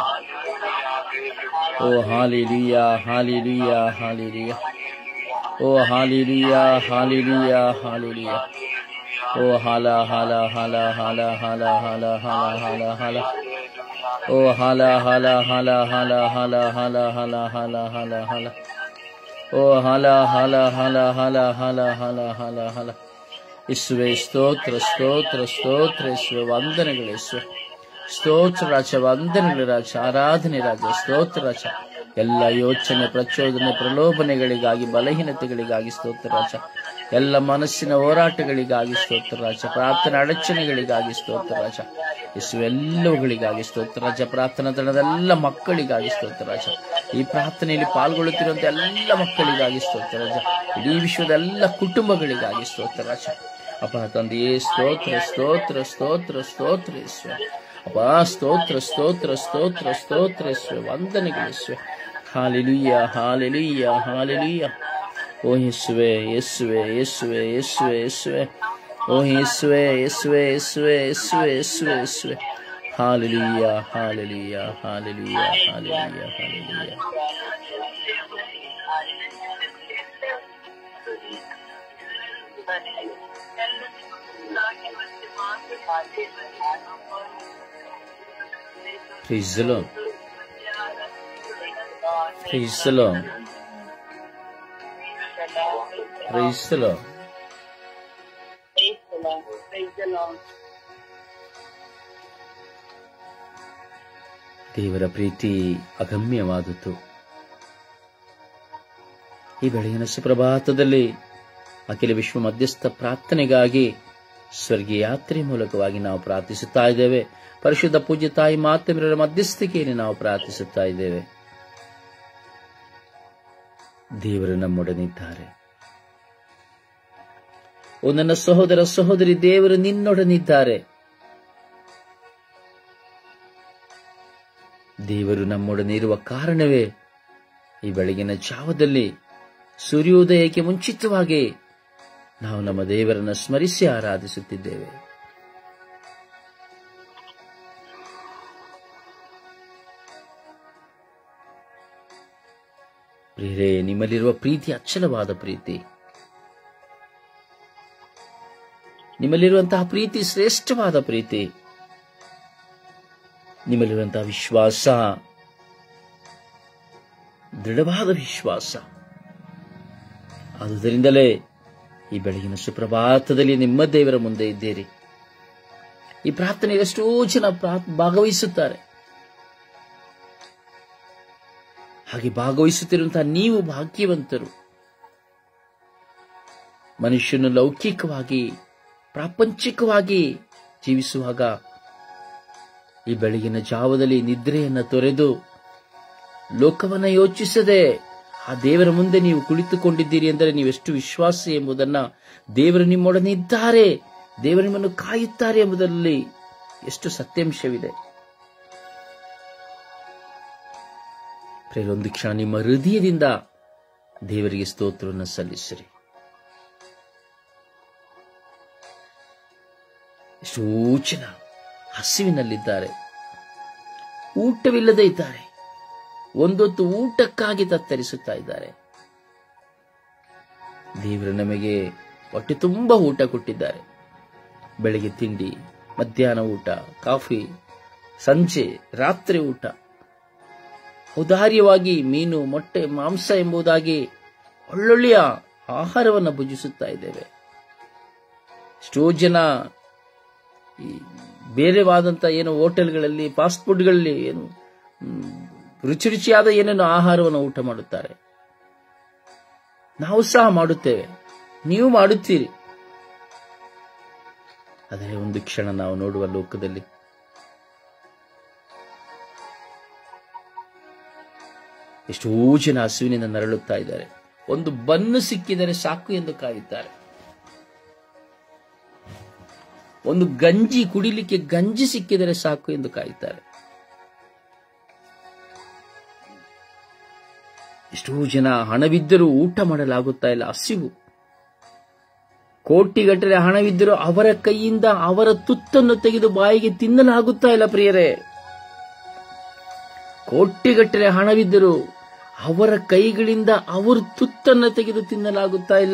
ಓ ಹಾಲಿಲುಯ್ಯ ಹಾಲಿಲುಯ್ಯ ಹಾಲಿಲುಯ್ಯ ಓ ಹಾಲಿಲುಯ್ಯ ಹಾಲಿಲುಯ್ಯ ಹಾಲಿಲುಯ್ಯ ಓ ಹಾಲ ಹಾಲ ಹಾಲ ಹಾಲ ಹಾಲ ಹಾಲ ಹಾಲ ಹಾಲ ಹಾಲ ಓ ಹಾಲ ಹಾಲ ಹಾಲ ಹಾಲ ಹಾಲ ಹಾಲ ಹಾಲ ಹಾಲ ಹಾಲ ಹಾಲ ಓ ಹಾಲ ಹಾಲ ಹಾಲ ಹಾಲ ಹಾಲ ಹಾಲ ಹಾಲ ಹಾಲ ಇಸುವೆ ಸ್ತೋತ್ರ ಸ್ತೋತ್ರ ಸ್ತೋತ್ರ ಇಸುವೆ ವಂದನೆಗಳು ಇಸುವೆ ಸ್ತೋತ್ರ ರಾಜ ವಂದನೆಗಳು ರಾಜ ಆರಾಧನೆ ರಾಜ ಸ್ತೋತ್ರ ರಾಜ ಎಲ್ಲ ಯೋಚನೆ ಪ್ರಚೋದನೆ ಪ್ರಲೋಭನೆಗಳಿಗಾಗಿ ಬಲಹೀನತೆಗಳಿಗಾಗಿ ಸ್ತೋತ್ರ ರಾಜ ಎಲ್ಲ ಮನಸ್ಸಿನ ಹೋರಾಟಗಳಿಗಾಗಿ ಸ್ತೋತ್ರ ರಾಜ ಪ್ರಾರ್ಥನೆ ಅಡಚಣೆಗಳಿಗಾಗಿ ಸ್ತೋತ್ರ ರಾಜ ಯೇಸು ಎಲ್ಲವುಗಳಿಗಾಗಿ ಸ್ತೋತ್ರ ರಾಜ ಪ್ರಾರ್ಥನಾ ತಂಡದ ಎಲ್ಲ ಮಕ್ಕಳಿಗಾಗಿ ಸ್ತೋತ್ರ ರಾಜ ಈ ಪ್ರಾರ್ಥನೆಯಲ್ಲಿ ಪಾಲ್ಗೊಳ್ಳುತ್ತಿರುವಂತ ಎಲ್ಲ ಮಕ್ಕಳಿಗಾಗಿ ಸ್ತೋತ್ರ ರಾಜ ಇಡೀ ವಿಶ್ವದ ಎಲ್ಲ ಕುಟುಂಬಗಳಿಗಾಗಿ ಸ್ತೋತ್ರ ರಾಜ ಅಪ್ಪ ತಂದೆಯೇ ಸ್ತೋತ್ರ ಸ್ತೋತ್ರ ಸ್ತೋತ್ರ ಸ್ತೋತ್ರ ಯೇಸುವೆ ಅಪ್ಪ ಸ್ತೋತ್ರ ಸ್ತೋತ್ರ ಸ್ತೋತ್ರ ಸ್ತೋತ್ರ ಯೇಸುವೆ ವಂದನೆಗಳು ಯೇಸುವೆ ಹಾಲೆಲುಯ್ಯ ಹಾಲೆಲುಯ್ಯ ಹಾಲೆಲುಯ್ಯ ಓ ಯೇಸುವೆ ಯೇಸುವೆ ಯೇಸುವೆ ಯೇಸುವೆ ಯೇಸುವೆ ಓ ಯೇಸುವೆ ಯೇಸುವೆ ಯೇಸುವೆ ಯೇಸುವೆ ಯೇಸುವೆ ಯೇಸುವೆ hallelujah hallelujah hallelujah hallelujah hallelujah Praise the Lord. Praise the Lord. Praise the Lord. Praise the Lord. Praise the Lord. ದೇವರ ಪ್ರೀತಿ ಅಗಮ್ಯವಾದದ್ದು ಈ ಬೆಳಗಿನ ಸುಪ್ರಭಾತದಲ್ಲಿ ಅಖಿಲ ವಿಶ್ವ ಮಧ್ಯಸ್ಥ ಪ್ರಾರ್ಥನೆಗಾಗಿ ಸ್ವರ್ಗೀಯ ಯಾತ್ರೆ ಮೂಲಕವಾಗಿ ನಾವು ಪ್ರಾರ್ಥಿಸುತ್ತಾ ಇದ್ದೇವೆ ಪರಿಶುದ್ಧ ಪೂಜ್ಯ ತಾಯಿ ಮಾತೃರ ಮಧ್ಯಸ್ಥಿಕೆಯಲ್ಲಿ ನಾವು ಪ್ರಾರ್ಥಿಸುತ್ತಾ ಇದ್ದೇವೆ ದೇವರು ನಮ್ಮೊಡನಿದ್ದಾರೆ ಓ ನನ್ನ ಸಹೋದರ ಸಹೋದರಿ ದೇವರು ನಿನ್ನೊಡನಿದ್ದಾರೆ ದೇವರು ನಮ್ಮೊಡನೆ ಇರುವ ಕಾರಣವೇ ಈ ಬೆಳಗಿನ ಜಾವದಲ್ಲಿ ಸೂರ್ಯೋದಯಕ್ಕೆ ಮುಂಚಿತವಾಗಿ ನಾವು ನಮ್ಮ ದೇವರನ್ನು ಸ್ಮರಿಸಿ ಆರಾಧಿಸುತ್ತಿದ್ದೇವೆ ಪ್ರಿಯರೇ ನಿಮ್ಮಲ್ಲಿರುವ ಪ್ರೀತಿ ಅಚ್ಚಲವಾದ ಪ್ರೀತಿ ನಿಮ್ಮಲ್ಲಿರುವಂತಹ ಪ್ರೀತಿ ಶ್ರೇಷ್ಠವಾದ ಪ್ರೀತಿ ನಿಮ್ಮಲ್ಲಿರುವಂತಹ ವಿಶ್ವಾಸ ದೃಢವಾದ ವಿಶ್ವಾಸ ಆದುದರಿಂದಲೇ ಈ ಬೆಳಗಿನ ಸುಪ್ರಭಾತದಲ್ಲಿ ನಿಮ್ಮ ದೇವರ ಮುಂದೆ ಇದ್ದೀರಿ ಈ ಪ್ರಾರ್ಥನೆಯಲ್ಲಿ ಎಷ್ಟೋ ಜನ ಪ್ರಾ- ಭಾಗವಹಿಸುತ್ತಾರೆ ಹಾಗೆ ಭಾಗವಹಿಸುತ್ತಿರುವಂತಹ ನೀವು ಭಾಗ್ಯವಂತರು ಮನುಷ್ಯನು ಲೌಕಿಕವಾಗಿ ಪ್ರಾಪಂಚಿಕವಾಗಿ ಜೀವಿಸುವಾಗ ಈ ಬೆಳಗಿನ ಜಾವದಲ್ಲಿ ನಿದ್ರೆಯನ್ನು ತೊರೆದು ಲೋಕವನ್ನ ಯೋಚಿಸದೆ ಆ ದೇವರ ಮುಂದೆ ನೀವು ಕುಳಿತುಕೊಂಡಿದ್ದೀರಿ ಎಂದರೆ ನೀವೆಷ್ಟು ವಿಶ್ವಾಸ ಎಂಬುದನ್ನ ದೇವರು ನಿಮ್ಮೊಡನೆ ಇದ್ದಾರೆ ದೇವರು ನಿಮ್ಮನ್ನು ಕಾಯುತ್ತಾರೆ ಎಂಬುದರಲ್ಲಿ ಎಷ್ಟು ಸತ್ಯಾಂಶವಿದೆ ಪ್ರೇರೊಂದು ಕ್ಷಣ ನಿಮ್ಮ ಹೃದಯದಿಂದ ದೇವರಿಗೆ ಸ್ತೋತ್ರವನ್ನು ಸಲ್ಲಿಸಿರಿ ಎಷ್ಟೋ ಜನ ಹಸಿವಿನಲ್ಲಿದ್ದಾರೆ ಊಟವಿಲ್ಲದೆ ಇದ್ದಾರೆ ಒಂದೊತ್ತು ಊಟಕ್ಕಾಗಿ ತತ್ತರಿಸುತ್ತಾ ಇದ್ದಾರೆ ದೇವರು ನಮಗೆ ಹೊಟ್ಟೆ ತುಂಬ ಊಟ ಕೊಟ್ಟಿದ್ದಾರೆ ಬೆಳಗ್ಗೆ ತಿಂಡಿ ಮಧ್ಯಾಹ್ನ ಊಟ ಕಾಫಿ ಸಂಜೆ ರಾತ್ರಿ ಊಟ ಔದಾರ್ಯವಾಗಿ ಮೀನು ಮೊಟ್ಟೆ ಮಾಂಸ ಎಂಬುದಾಗಿ ಒಳ್ಳೊಳ್ಳೆಯ ಆಹಾರವನ್ನು ಭುಜಿಸುತ್ತಾ ಇದ್ದೇವೆ ಎಷ್ಟೋ ಜನ ಈ ಬೇರೆವಾದಂಥ ಏನು ಹೋಟೆಲ್ಗಳಲ್ಲಿ ಫಾಸ್ಟ್ ಫುಡ್ಗಳಲ್ಲಿ ಏನು ಮ್, ರುಚಿ ರುಚಿಯಾದ ಏನೇನು ಆಹಾರವನ್ನು ಊಟ ಮಾಡುತ್ತಾರೆ ನಾವು ಸಹ ಮಾಡುತ್ತೇವೆ ನೀವು ಮಾಡುತ್ತೀರಿ ಆದರೆ ಒಂದು ಕ್ಷಣ ನಾವು ನೋಡುವ ಲೋಕದಲ್ಲಿ ಎಷ್ಟೋ ಜನ ಹಸುವಿನಿಂದ ನರಳುತ್ತಾ ಇದ್ದಾರೆ ಒಂದು ಬನ್ನು ಸಿಕ್ಕಿದರೆ ಸಾಕು ಎಂದು ಕಾಯುತ್ತಾರೆ ಒಂದು ಗಂಜಿ ಕುಡಿಲಿಕ್ಕೆ ಗಂಜಿ ಸಿಕ್ಕಿದರೆ ಸಾಕು ಎಂದು ಕಾಯುತ್ತಾರೆ ಎಷ್ಟೋ ಜನ ಹಣವಿದ್ದರೂ ಊಟ ಮಾಡಲಾಗುತ್ತಾ ಇಲ್ಲ ಹಸಿವು ಕೋಟಿಗಟ್ಟಲೆ ಹಣವಿದ್ದರೂ ಅವರ ಕೈಯಿಂದ ಅವರ ತುತ್ತನ್ನು ತೆಗೆದು ಬಾಯಿಗೆ ತಿನ್ನಲಾಗುತ್ತಾ ಇಲ್ಲ ಪ್ರಿಯರೇ ಕೋಟಿಗಟ್ಟಲೆ ಹಣವಿದ್ದರೂ ಅವರ ಕೈಗಳಿಂದ ಅವರು ತುತ್ತನ್ನು ತೆಗೆದು ತಿನ್ನಲಾಗುತ್ತಾ ಇಲ್ಲ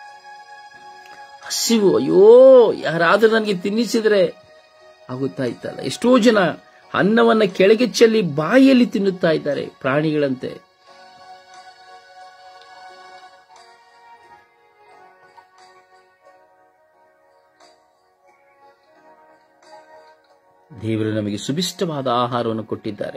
ಹಸಿವು ಅಯ್ಯೋ ಯಾರಾದರೂ ನನಗೆ ತಿನ್ನಿಸಿದರೆ ಆಗುತ್ತಾ ಇತ್ತಲ್ಲ ಎಷ್ಟೋ ಜನ ಅನ್ನವನ್ನ ಕೆಳಗೆ ಚೆಲ್ಲಿ ಬಾಯಿಯಲ್ಲಿ ತಿನ್ನುತ್ತಾ ಇದ್ದಾರೆ ಪ್ರಾಣಿಗಳಂತೆ ದೇವರು ನಮಗೆ ಸುಭಿಷ್ಟವಾದ ಆಹಾರವನ್ನು ಕೊಟ್ಟಿದ್ದಾರೆ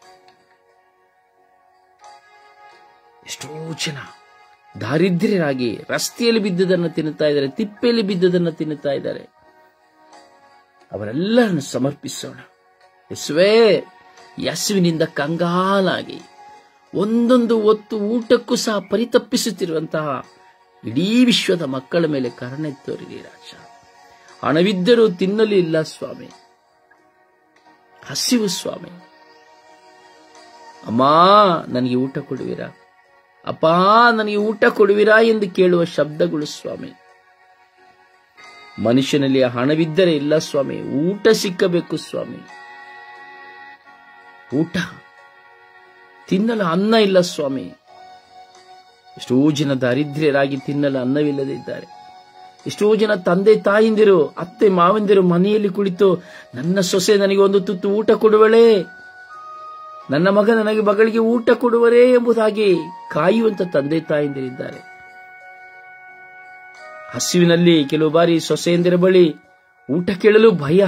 ಎಷ್ಟೋ ಜನ ದಾರಿದ್ರ್ಯರಾಗಿ ರಸ್ತೆಯಲ್ಲಿ ಬಿದ್ದುದನ್ನು ತಿನ್ನುತ್ತಾ ಇದ್ದಾರೆ ತಿಪ್ಪೆಯಲ್ಲಿ ಬಿದ್ದುದನ್ನು ತಿನ್ನುತ್ತಾ ಇದ್ದಾರೆ ಅವರೆಲ್ಲರನ್ನು ಸಮರ್ಪಿಸೋಣ ಯೇಸುವೇ ಯಸುವಿನಿಂದ ಕಂಗಾಲಾಗಿ ಒಂದೊಂದು ಹೊತ್ತು ಊಟಕ್ಕೂ ಸಹ ಪರಿತಪ್ಪಿಸುತ್ತಿರುವಂತಹ ಇಡೀ ವಿಶ್ವದ ಮಕ್ಕಳ ಮೇಲೆ ಕರುಣೆ ತೋರಿರಿ ರಾಜ ಹಣವಿದ್ದರೂ ತಿನ್ನಲು ಇಲ್ಲ ಸ್ವಾಮಿ ಹಸಿವು ಸ್ವಾಮಿ ಅಮ್ಮ ನನಗೆ ಊಟ ಕೊಡುವಿರಾ ಅಪ್ಪ ನನಗೆ ಊಟ ಕೊಡುವಿರಾ ಎಂದು ಕೇಳುವ ಶಬ್ದಗಳು ಸ್ವಾಮಿ ಮನುಷ್ಯನಲ್ಲಿ ಹಣವಿದ್ದರೆ ಇಲ್ಲ ಸ್ವಾಮಿ ಊಟ ಸಿಕ್ಕಬೇಕು ಸ್ವಾಮಿ ಊಟ ತಿನ್ನಲು ಅನ್ನ ಇಲ್ಲ ಸ್ವಾಮಿ ಎಷ್ಟೋ ಜನ ದಾರಿದ್ರ್ಯರಾಗಿ ತಿನ್ನಲು ಅನ್ನವಿಲ್ಲದೆ ಇದ್ದಾರೆ ಎಷ್ಟೋ ಜನ ತಂದೆ ತಾಯಿಂದಿರು ಅತ್ತೆ ಮಾವಂದಿರು ಮನೆಯಲ್ಲಿ ಕುಳಿತು ನನ್ನ ಸೊಸೆ ನನಗೆ ಒಂದು ತುತ್ತು ಊಟ ಕೊಡುವಳೇ ನನ್ನ ಮಗ ನನಗೆ ಮಗಳಿಗೆ ಊಟ ಕೊಡುವರೇ ಎಂಬುದಾಗಿ ಕಾಯುವಂತ ತಂದೆ ತಾಯಿಂದಿರಿದ್ದಾರೆ ಹಸಿವಿನಲ್ಲಿ ಕೆಲವು ಬಾರಿ ಸೊಸೆಯಂದಿರ ಬಳಿ ಊಟ ಕೇಳಲು ಭಯ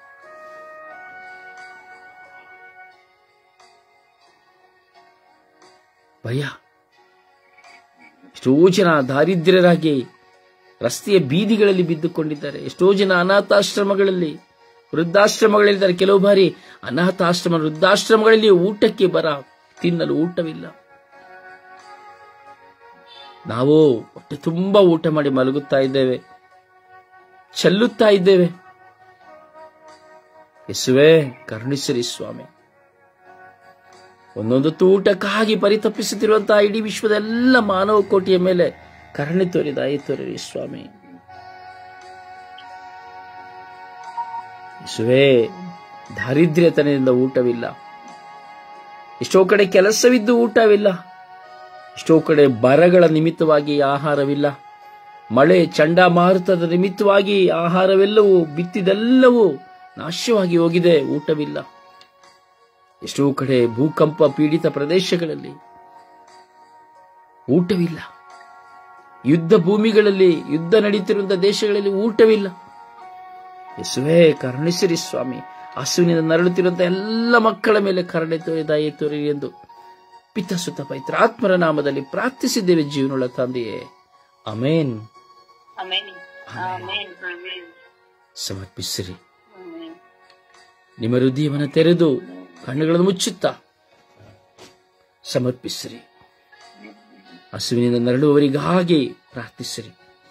ಭಯ ಎಷ್ಟೋ ಜನ ದಾರಿದ್ರ್ಯರಾಗಿ ರಸ್ತೆಯ ಬೀದಿಗಳಲ್ಲಿ ಬಿದ್ದುಕೊಂಡಿದ್ದಾರೆ ಎಷ್ಟೋ ಜನ ಅನಾಥಾಶ್ರಮಗಳಲ್ಲಿ ವೃದ್ಧಾಶ್ರಮಗಳಿದ್ದಾರೆ ಕೆಲವು ಬಾರಿ ಅನಾಥಾಶ್ರಮ ವೃದ್ಧಾಶ್ರಮಗಳಲ್ಲಿ ಊಟಕ್ಕೆ ಬರ ತಿನ್ನಲು ಊಟವಿಲ್ಲ ನಾವು ಹೊಟ್ಟೆ ತುಂಬಾ ಊಟ ಮಾಡಿ ಮಲಗುತ್ತಾ ಇದ್ದೇವೆ ಚೆಲ್ಲುತ್ತಾ ಇದ್ದೇವೆ ಯೇಸುವೆ ಕರುಣಿಸಿರಿ ಸ್ವಾಮಿ ಒಂದೊಂದು ಊಟಕ್ಕಾಗಿ ಪರಿತಪ್ಪಿಸುತ್ತಿರುವಂತಹ ಇಡೀ ವಿಶ್ವದ ಎಲ್ಲ ಮಾನವ ಕೋಟಿಯ ಮೇಲೆ ಕರುಣೆ ತೋರಿ ದಯೆ ತೋರಿರಿ ಸ್ವಾಮಿ ಯೇಸುವೆ ದಾರಿದ್ರ್ಯತನದಿಂದ ಊಟವಿಲ್ಲ ಎಷ್ಟೋ ಕಡೆ ಕೆಲಸವಿದ್ದು ಊಟವಿಲ್ಲ ಎಷ್ಟೋ ಕಡೆ ಬರಗಳ ನಿಮಿತ್ತವಾಗಿ ಆಹಾರವಿಲ್ಲ ಮಳೆ ಚಂಡಮಾರುತದ ನಿಮಿತ್ತವಾಗಿ ಆಹಾರವೆಲ್ಲವೂ ಬಿತ್ತಿದೆಲ್ಲವೂ ನಾಶವಾಗಿ ಹೋಗಿದೆ ಊಟವಿಲ್ಲ ಎಷ್ಟೋ ಕಡೆ ಭೂಕಂಪ ಪೀಡಿತ ಪ್ರದೇಶಗಳಲ್ಲಿ ಊಟವಿಲ್ಲ ಯುದ್ಧ ಭೂಮಿಗಳಲ್ಲಿ ಯುದ್ಧ ನಡೀತಿರುವಂತಹ ದೇಶಗಳಲ್ಲಿ ಊಟವಿಲ್ಲ ಯೇಸುವೇ ಕರುಣಿಸಿರಿ ಸ್ವಾಮಿ ಹಸುವಿನಿಂದ ನರಳುತ್ತಿರುವಂತಹ ಎಲ್ಲ ಮಕ್ಕಳ ಮೇಲೆ ಕರುಣೆ ತೋರಿ ದಯೆ ತೋರಿ ಎಂದು ಪಿತಸುತ ಪೈತ್ರ ಆತ್ಮರ ನಾಮದಲ್ಲಿ ಪ್ರಾರ್ಥಿಸಿದ್ದೇವೆ ಜೀವನಗಳ ತಂದೆಯೇ ಅಮೇನ್ ಆಮೇನ್ ಆಮೇನ್ ಆಮೇನ್ ಸಮರ್ಪಿಸಿರಿ ಆಮೇನ್ ನಿಮ್ಮ ಹೃದಯವನ್ನು ತೆರೆದು ಕಣ್ಣುಗಳನ್ನು ಮುಚ್ಚುತ್ತಾ ಸಮರ್ಪಿಸಿರಿ ಹಸುವಿನಿಂದ ನರಳುವವರಿಗಾಗಿ ಪ್ರಾರ್ಥಿಸಿರಿ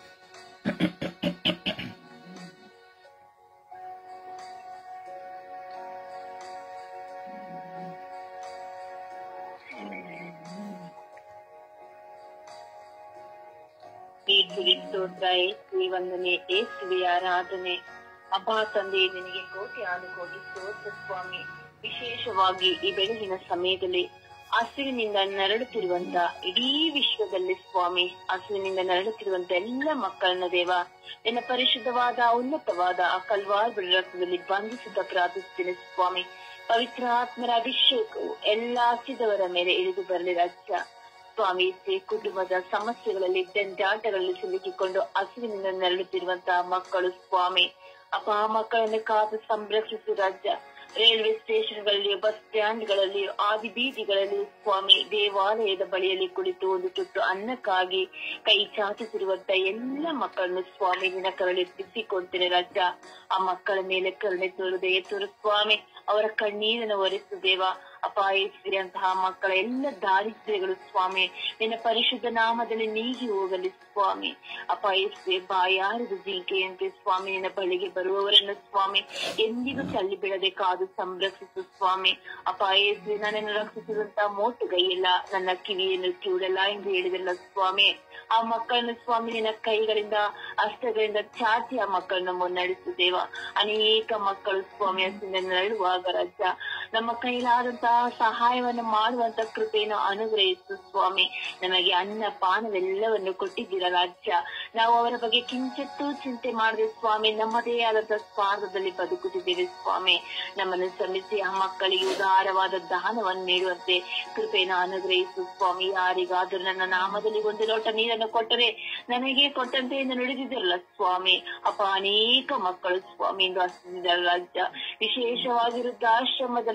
ಏಸುವೆ ಸ್ತೋತ್ರ ಏಸುವೆ ವಂದನೆ ಏಸುವೆ ಆರಾಧನೆ ಅಬ್ಬಾ ತಂದೆ ನಿನಗೆ ಕೋಟಿ ಆನುಕೋಟಿ ಸ್ತೋತ್ರ ಸ್ವಾಮಿ ವಿಶೇಷವಾಗಿ ಈ ಬೆಳಗಿನ ಸಮಯದಲ್ಲಿ ಹಸುವಿನಿಂದ ನರಳುತ್ತಿರುವಂತ ಇಡೀ ವಿಶ್ವದಲ್ಲಿ ಸ್ವಾಮಿ ಹಸುವಿನಿಂದ ನರಳುತ್ತಿರುವಂತ ಎಲ್ಲ ಮಕ್ಕಳನ್ನ ದೇವ ನಿನ್ನ ಪರಿಶುದ್ಧವಾದ ಉನ್ನತವಾದ ಆ ಕಲ್ವಾರ್ ಬಿಳಿ ರಕ್ತದಲ್ಲಿ ಬಂಧಿಸುತ್ತ ಪ್ರಾರ್ಥಿಸುತ್ತೇನೆ ಸ್ವಾಮಿ ಪವಿತ್ರ ಆತ್ಮರ ಅಭಿಷೇಕವು ಎಲ್ಲಾ ಹಸಿದವರ ಮೇಲೆ ಇಳಿದು ಬರಲಿ ರಾಜ್ಯ ಸ್ವಾಮಿ ಶ್ರೀ ಕುಟುಂಬದ ಸಮಸ್ಯೆಗಳಲ್ಲಿ ಜಂಜಾಟಗಳಲ್ಲಿ ಸಿಲುಕಿಕೊಂಡು ಹಸುವಿನಿಂದ ನರಳುತ್ತಿರುವಂತಹ ಮಕ್ಕಳು ಸ್ವಾಮಿ ಅಪ್ಪ ಆ ಮಕ್ಕಳನ್ನು ಕಾದು ಸಂರಕ್ಷಿಸು ರಾಜ್ಯ ರೈಲ್ವೆ ಸ್ಟೇಷನ್ಗಳಲ್ಲಿ ಬಸ್ ಸ್ಟ್ಯಾಂಡ್ಗಳಲ್ಲಿ ಆದಿ ಬೀದಿಗಳಲ್ಲಿ ಸ್ವಾಮಿ ದೇವಾಲಯದ ಬಳಿಯಲ್ಲಿ ಕುಳಿತು ಒಂದು ತುತ್ತು ಅನ್ನಕ್ಕಾಗಿ ಕೈ ಚಾಚುತ್ತಿರುವಂತ ಎಲ್ಲ ಮಕ್ಕಳನ್ನು ಸ್ವಾಮಿ ನಿನ್ನ ಕರಳಿ ಬಿಸಿಕೊಡ್ತೇನೆ ರಾಜ್ಯ ಆ ಮಕ್ಕಳ ಮೇಲೆ ಕರುಣೆ ತೋರು ದಯೆ ತೋರು ಸ್ವಾಮಿ ಅವರ ಕಣ್ಣೀರನ್ನು ಒರೆಸು ದೇವ ಅಪಾಯಿಸಿದಂತಹ ಮಕ್ಕಳ ಎಲ್ಲ ದಾರಿದ್ರ್ಯಗಳು ಸ್ವಾಮಿ ನಿನ್ನ ಪರಿಶುದ್ಧ ನಾಮದಲ್ಲಿ ನೀಗಿ ಹೋಗಲಿ ಸ್ವಾಮಿ ಅಪಾಯಿಸಿ ಬಾಯಾರದು ಜಿಂಕೆಯಂತೆ ಸ್ವಾಮಿ ನಿನ್ನ ಬಳಿಗೆ ಬರುವವರನ್ನು ಸ್ವಾಮಿ ಎಂದಿಗೂ ತಳ್ಳಿ ಬಿಡದೆ ಕಾದು ಸಂರಕ್ಷಿಸು ಸ್ವಾಮಿ ಅಪಾಯಿಸಿ ನನ್ನನ್ನು ರಕ್ಷಿಸಿದಂತಹ ಮೋಟುಗೈಯಲ್ಲ ನನ್ನ ಕಿವಿಯನ್ನು ಕಿವಿಡಲ್ಲ ಎಂದು ಹೇಳಿದಲ್ಲ ಸ್ವಾಮಿ ಆ ಮಕ್ಕಳನ್ನು ಸ್ವಾಮಿ ನಿನ್ನ ಕೈಗಳಿಂದ ಹಸ್ತಗಳಿಂದ ಚಾಚಿ ಆ ಮಕ್ಕಳನ್ನ ಮುನ್ನಡೆಸು ದೇವ ಅನೇಕ ಮಕ್ಕಳು ಸ್ವಾಮಿ ಹಸಿಂದ ನರಳುವಾಗ ರಾಜ ನಮ್ಮ ಕೈಲಾದಂತಹ ಸಹಾಯವನ್ನು ಮಾಡುವಂತ ಕೃಪೆಯನ್ನು ಅನುಗ್ರಹಿಸು ಸ್ವಾಮಿ ನಮಗೆ ಅನ್ನ ಪಾನವೆಲ್ಲವನ್ನು ಕೊಟ್ಟಿದ್ದೀರ ರಾಜ್ಯ ನಾವು ಅವರ ಬಗ್ಗೆ ಕಿಂಚಿತ್ತೂ ಚಿಂತೆ ಮಾಡದೆ ಸ್ವಾಮಿ ನಮ್ಮದೇ ಆದಂತಹ ಸ್ವಾರ್ಥದಲ್ಲಿ ಬದುಕುತ್ತಿದ್ದೇವೆ ಸ್ವಾಮಿ ನಮ್ಮನ್ನು ಶ್ರಮಿಸಿ ಆ ಮಕ್ಕಳಿಗೆ ಉದಾರವಾದ ದಾನವನ್ನು ನೀಡುವಂತೆ ಕೃಪೆಯನ್ನು ಅನುಗ್ರಹಿಸು ಸ್ವಾಮಿ ಯಾರಿಗಾದರೂ ನನ್ನ ನಾಮದಲ್ಲಿ ಒಂದು ಲೋಟ ನೀರನ್ನು ಕೊಟ್ಟರೆ ನನಗೆ ಕೊಟ್ಟಂತೆ ಎಂದು ನುಡಿದಿದ್ದಿರಲ್ಲ ಸ್ವಾಮಿ ಅಪ್ಪ ಅನೇಕ ಮಕ್ಕಳು ಸ್ವಾಮಿ ಎಂದು ಹಸಿದಿದ್ದಾರೆ ರಾಜ್ಯ ವಿಶೇಷವಾಗಿ ವೃದ್ಧಾಶ್ರಮದಲ್ಲಿ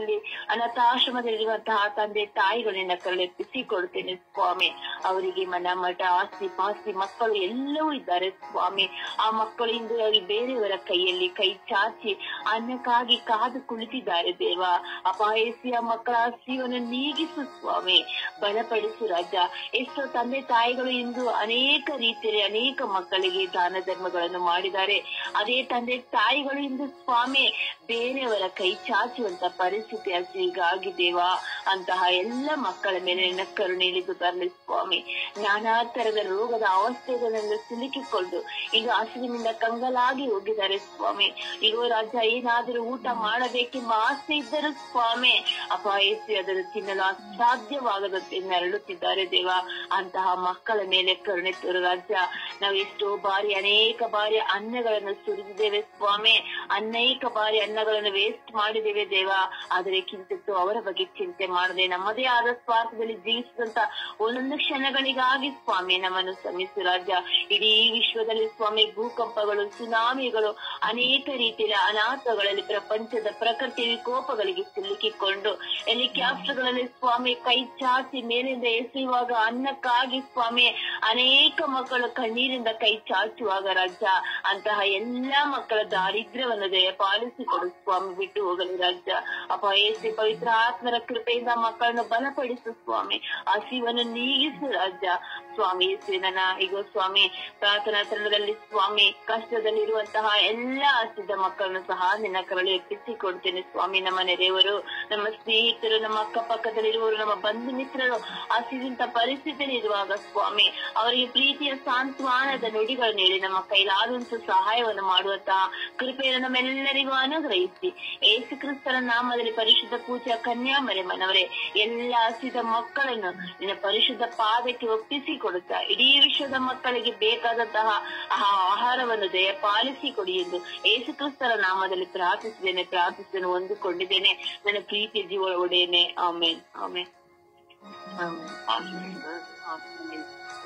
ಮಕ್ಕಳಲ್ಲಿ ಅನಾಥಾಶ್ರಮದಲ್ಲಿರುವಂತಹ ತಂದೆ ತಾಯಿಗಳನ್ನ ಕರಳೆಪ್ಪಿಸಿ ಕೊಡ್ತೇನೆ ಸ್ವಾಮಿ ಅವರಿಗೆ ಮನ ಮಠ ಆಸ್ತಿ ಪಾಸ್ತಿ ಮಕ್ಕಳು ಎಲ್ಲವೂ ಇದ್ದಾರೆ ಸ್ವಾಮಿ ಆ ಮಕ್ಕಳು ಇಂದು ಬೇರೆಯವರ ಕೈಯಲ್ಲಿ ಕೈ ಚಾಚಿ ಅನ್ನಕ್ಕಾಗಿ ಕಾದು ಕುಳಿತಿದ್ದಾರೆ ದೇವ ಅಪಾಯಸಿಯ ಮಕ್ಕಳ ಹಸಿವನ್ನು ನೀಗಿಸು ಸ್ವಾಮಿ ಬಲಪಡಿಸು ರಾಜ ಎಷ್ಟೋ ತಂದೆ ತಾಯಿಗಳು ಇಂದು ಅನೇಕ ರೀತಿಯಲ್ಲಿ ಅನೇಕ ಮಕ್ಕಳಿಗೆ ದಾನ ಧರ್ಮಗಳನ್ನು ಮಾಡಿದ್ದಾರೆ ಅದೇ ತಂದೆ ತಾಯಿಗಳು ಇಂದು ಸ್ವಾಮಿ ಬೇರೆಯವರ ಕೈ ಚಾಚುವಂತ ಪರಿಸ್ಥಿತಿ ಹೀಗಾಗಿ ದೇವ ಅಂತಹ ಎಲ್ಲ ಮಕ್ಕಳ ಮೇಲೆ ನಿನ್ನ ಕರುಣೆಯಲ್ಲಿ ತರಲಿ ಸ್ವಾಮಿ ನಾನಾ ತರದ ರೋಗದ ಅವಸ್ಥೆಗಳನ್ನು ಸಿಲುಕಿಕೊಂಡು ಈಗ ಹಸಿವಿನಿಂದ ಕಂಗಲಾಗಿ ಹೋಗಿದ್ದಾರೆ ಸ್ವಾಮಿ ಈಗ ರಾಜ ಏನಾದರೂ ಊಟ ಮಾಡಬೇಕೆಂಬ ಆಸೆ ಇದ್ದರೂ ಸ್ವಾಮಿ ಅಪಾಯಸಿ ಅದನ್ನು ತಿನ್ನಲು ಅಸಾಧ್ಯವಾಗದಂತೆ ನರಳುತ್ತಿದ್ದಾರೆ ದೇವ ಅಂತಹ ಮಕ್ಕಳ ಮೇಲೆ ಕರುಣೆ ತೋರು ರಾಜ್ಯ ನಾವು ಎಷ್ಟೋ ಬಾರಿ ಅನೇಕ ಬಾರಿ ಅನ್ನಗಳನ್ನು ಸುರಿದಿದ್ದೇವೆ ಸ್ವಾಮಿ ಅನೇಕ ಬಾರಿ ಅನ್ನಗಳನ್ನು ವೇಸ್ಟ್ ಮಾಡಿದ್ದೇವೆ ದೇವ ಆದರೆ ಕಿಂಚಿತ್ತು ಅವರ ಬಗ್ಗೆ ಚಿಂತೆ ಮಾಡದೆ ನಮ್ಮದೇ ಆದ ಸ್ವಾರ್ಥದಲ್ಲಿ ಜೀವಿಸಿದಂತ ಒಂದೊಂದು ಕ್ಷಣಗಳಿಗಾಗಿ ಸ್ವಾಮಿ ನಮ್ಮನ್ನು ಶ್ರಮಿಸು ರಾಜ್ಯ ಇಡೀ ವಿಶ್ವದಲ್ಲಿ ಸ್ವಾಮಿ ಭೂಕಂಪಗಳು ಸುನಾಮಿಗಳು ಅನೇಕ ರೀತಿಯ ಅನಾಥಗಳಲ್ಲಿ ಪ್ರಪಂಚದ ಪ್ರಕೃತಿ ವಿಕೋಪಗಳಿಗೆ ಸಿಲುಕಿಕೊಂಡು ಹೆಲಿಕಾಪ್ಟರ್ಗಳಲ್ಲಿ ಸ್ವಾಮಿ ಕೈ ಚಾಚಿ ಮೇಲಿಂದ ಎಸೆಯುವಾಗ ಅನ್ನಕ್ಕಾಗಿ ಸ್ವಾಮಿ ಅನೇಕ ಮಕ್ಕಳು ಕಣ್ಣೀರಿಂದ ಕೈ ಚಾಚುವಾಗ ರಾಜ್ಯ ಅಂತಹ ಎಲ್ಲಾ ಮಕ್ಕಳ ದಾರಿದ್ರ್ಯವನ್ನು ದಯಪಾಲಿಸಿಕೊಡು ಸ್ವಾಮಿ ಬಿಟ್ಟು ಹೋಗಲಿ ರಾಜ್ಯ ಅಪಾಯಸಿ ಪವಿತ್ರ ಆತ್ಮರ ಕೃಪೆಯಿಂದ ಮಕ್ಕಳನ್ನು ಬಲಪಡಿಸು ಸ್ವಾಮಿ ಹಸಿವನ್ನು ನೀಗಿಸು ರಾಜ್ಯ ಸ್ವಾಮಿ ಯೇಸುವಿನ ಈಗ ಸ್ವಾಮಿ ಪ್ರಾರ್ಥನಾ ತಂಡದಲ್ಲಿ ಸ್ವಾಮಿ ಕಷ್ಟದಲ್ಲಿರುವಂತಹ ಎಲ್ಲಾ ಹಸಿದ ಮಕ್ಕಳನ್ನು ಸಹ ನಿನ್ನ ಕರಳು ಎಪ್ಪಿಸಿ ಕೊಡ್ತೇನೆ ಸ್ವಾಮಿ ನಮ್ಮ ನೆರೆಯವರು ನಮ್ಮ ಸ್ನೇಹಿತರು ನಮ್ಮ ಅಕ್ಕಪಕ್ಕದಲ್ಲಿರುವವರು ನಮ್ಮ ಬಂಧು ಮಿತ್ರರು ಹಸಿದಂತ ಪರಿಸ್ಥಿತಿಯಲ್ಲಿ ಇರುವಾಗ ಸ್ವಾಮಿ ಅವರಿಗೆ ಪ್ರೀತಿಯ ಸಾಂತ್ವನದ ನುಡಿಗಳನ್ನು ಹೇಳಿ ನಮ್ಮ ಕೈಲಾದಂತ ಸಹಾಯವನ್ನು ಮಾಡುವಂತಹ ಕೃಪೆಯನ್ನು ನಮ್ಮೆಲ್ಲರಿಗೂ ಅನುಗ್ರಹಿಸಿ ಏಸು ಕ್ರಿಸ್ತನ ನಾಮದಲ್ಲಿ ಪರಿಶುದ್ಧ ಪೂಜಾ ಕನ್ಯಾಮರೆ ಮನವರೇ ಎಲ್ಲ ಹಸಿದ ಮಕ್ಕಳನ್ನು ನಿನ್ನ ಪರಿಶುದ್ಧ ಪಾದಕ್ಕೆ ಒಪ್ಪಿಸಿ ಕೊಡುತ್ತಾ ಇಡೀ ವಿಶ್ವದ ಮಕ್ಕಳಿಗೆ ಬೇಕಾದಂತಹ ಆ ಆಹಾರವನ್ನು ದಯಪಾಲಿಸಿ ಕೊಡಿ ಎಂದು ಏಸು ಕ್ರಿಸ್ತರ ನಾಮದಲ್ಲಿ ಪ್ರಾರ್ಥಿಸಿದ್ದೇನೆ ಪ್ರಾರ್ಥಿಸಿದ್ದೇನೆ ಹೊಂದಿಕೊಂಡಿದ್ದೇನೆ ನನ್ನ ಪ್ರೀತಿಯ ಜೀವ ಒಡೆಯನೆ ಆಮೇನ್ ಆಮೇನ್ ಆಮೇನ್ ಆಮೇನ್ ಆಮೇನ್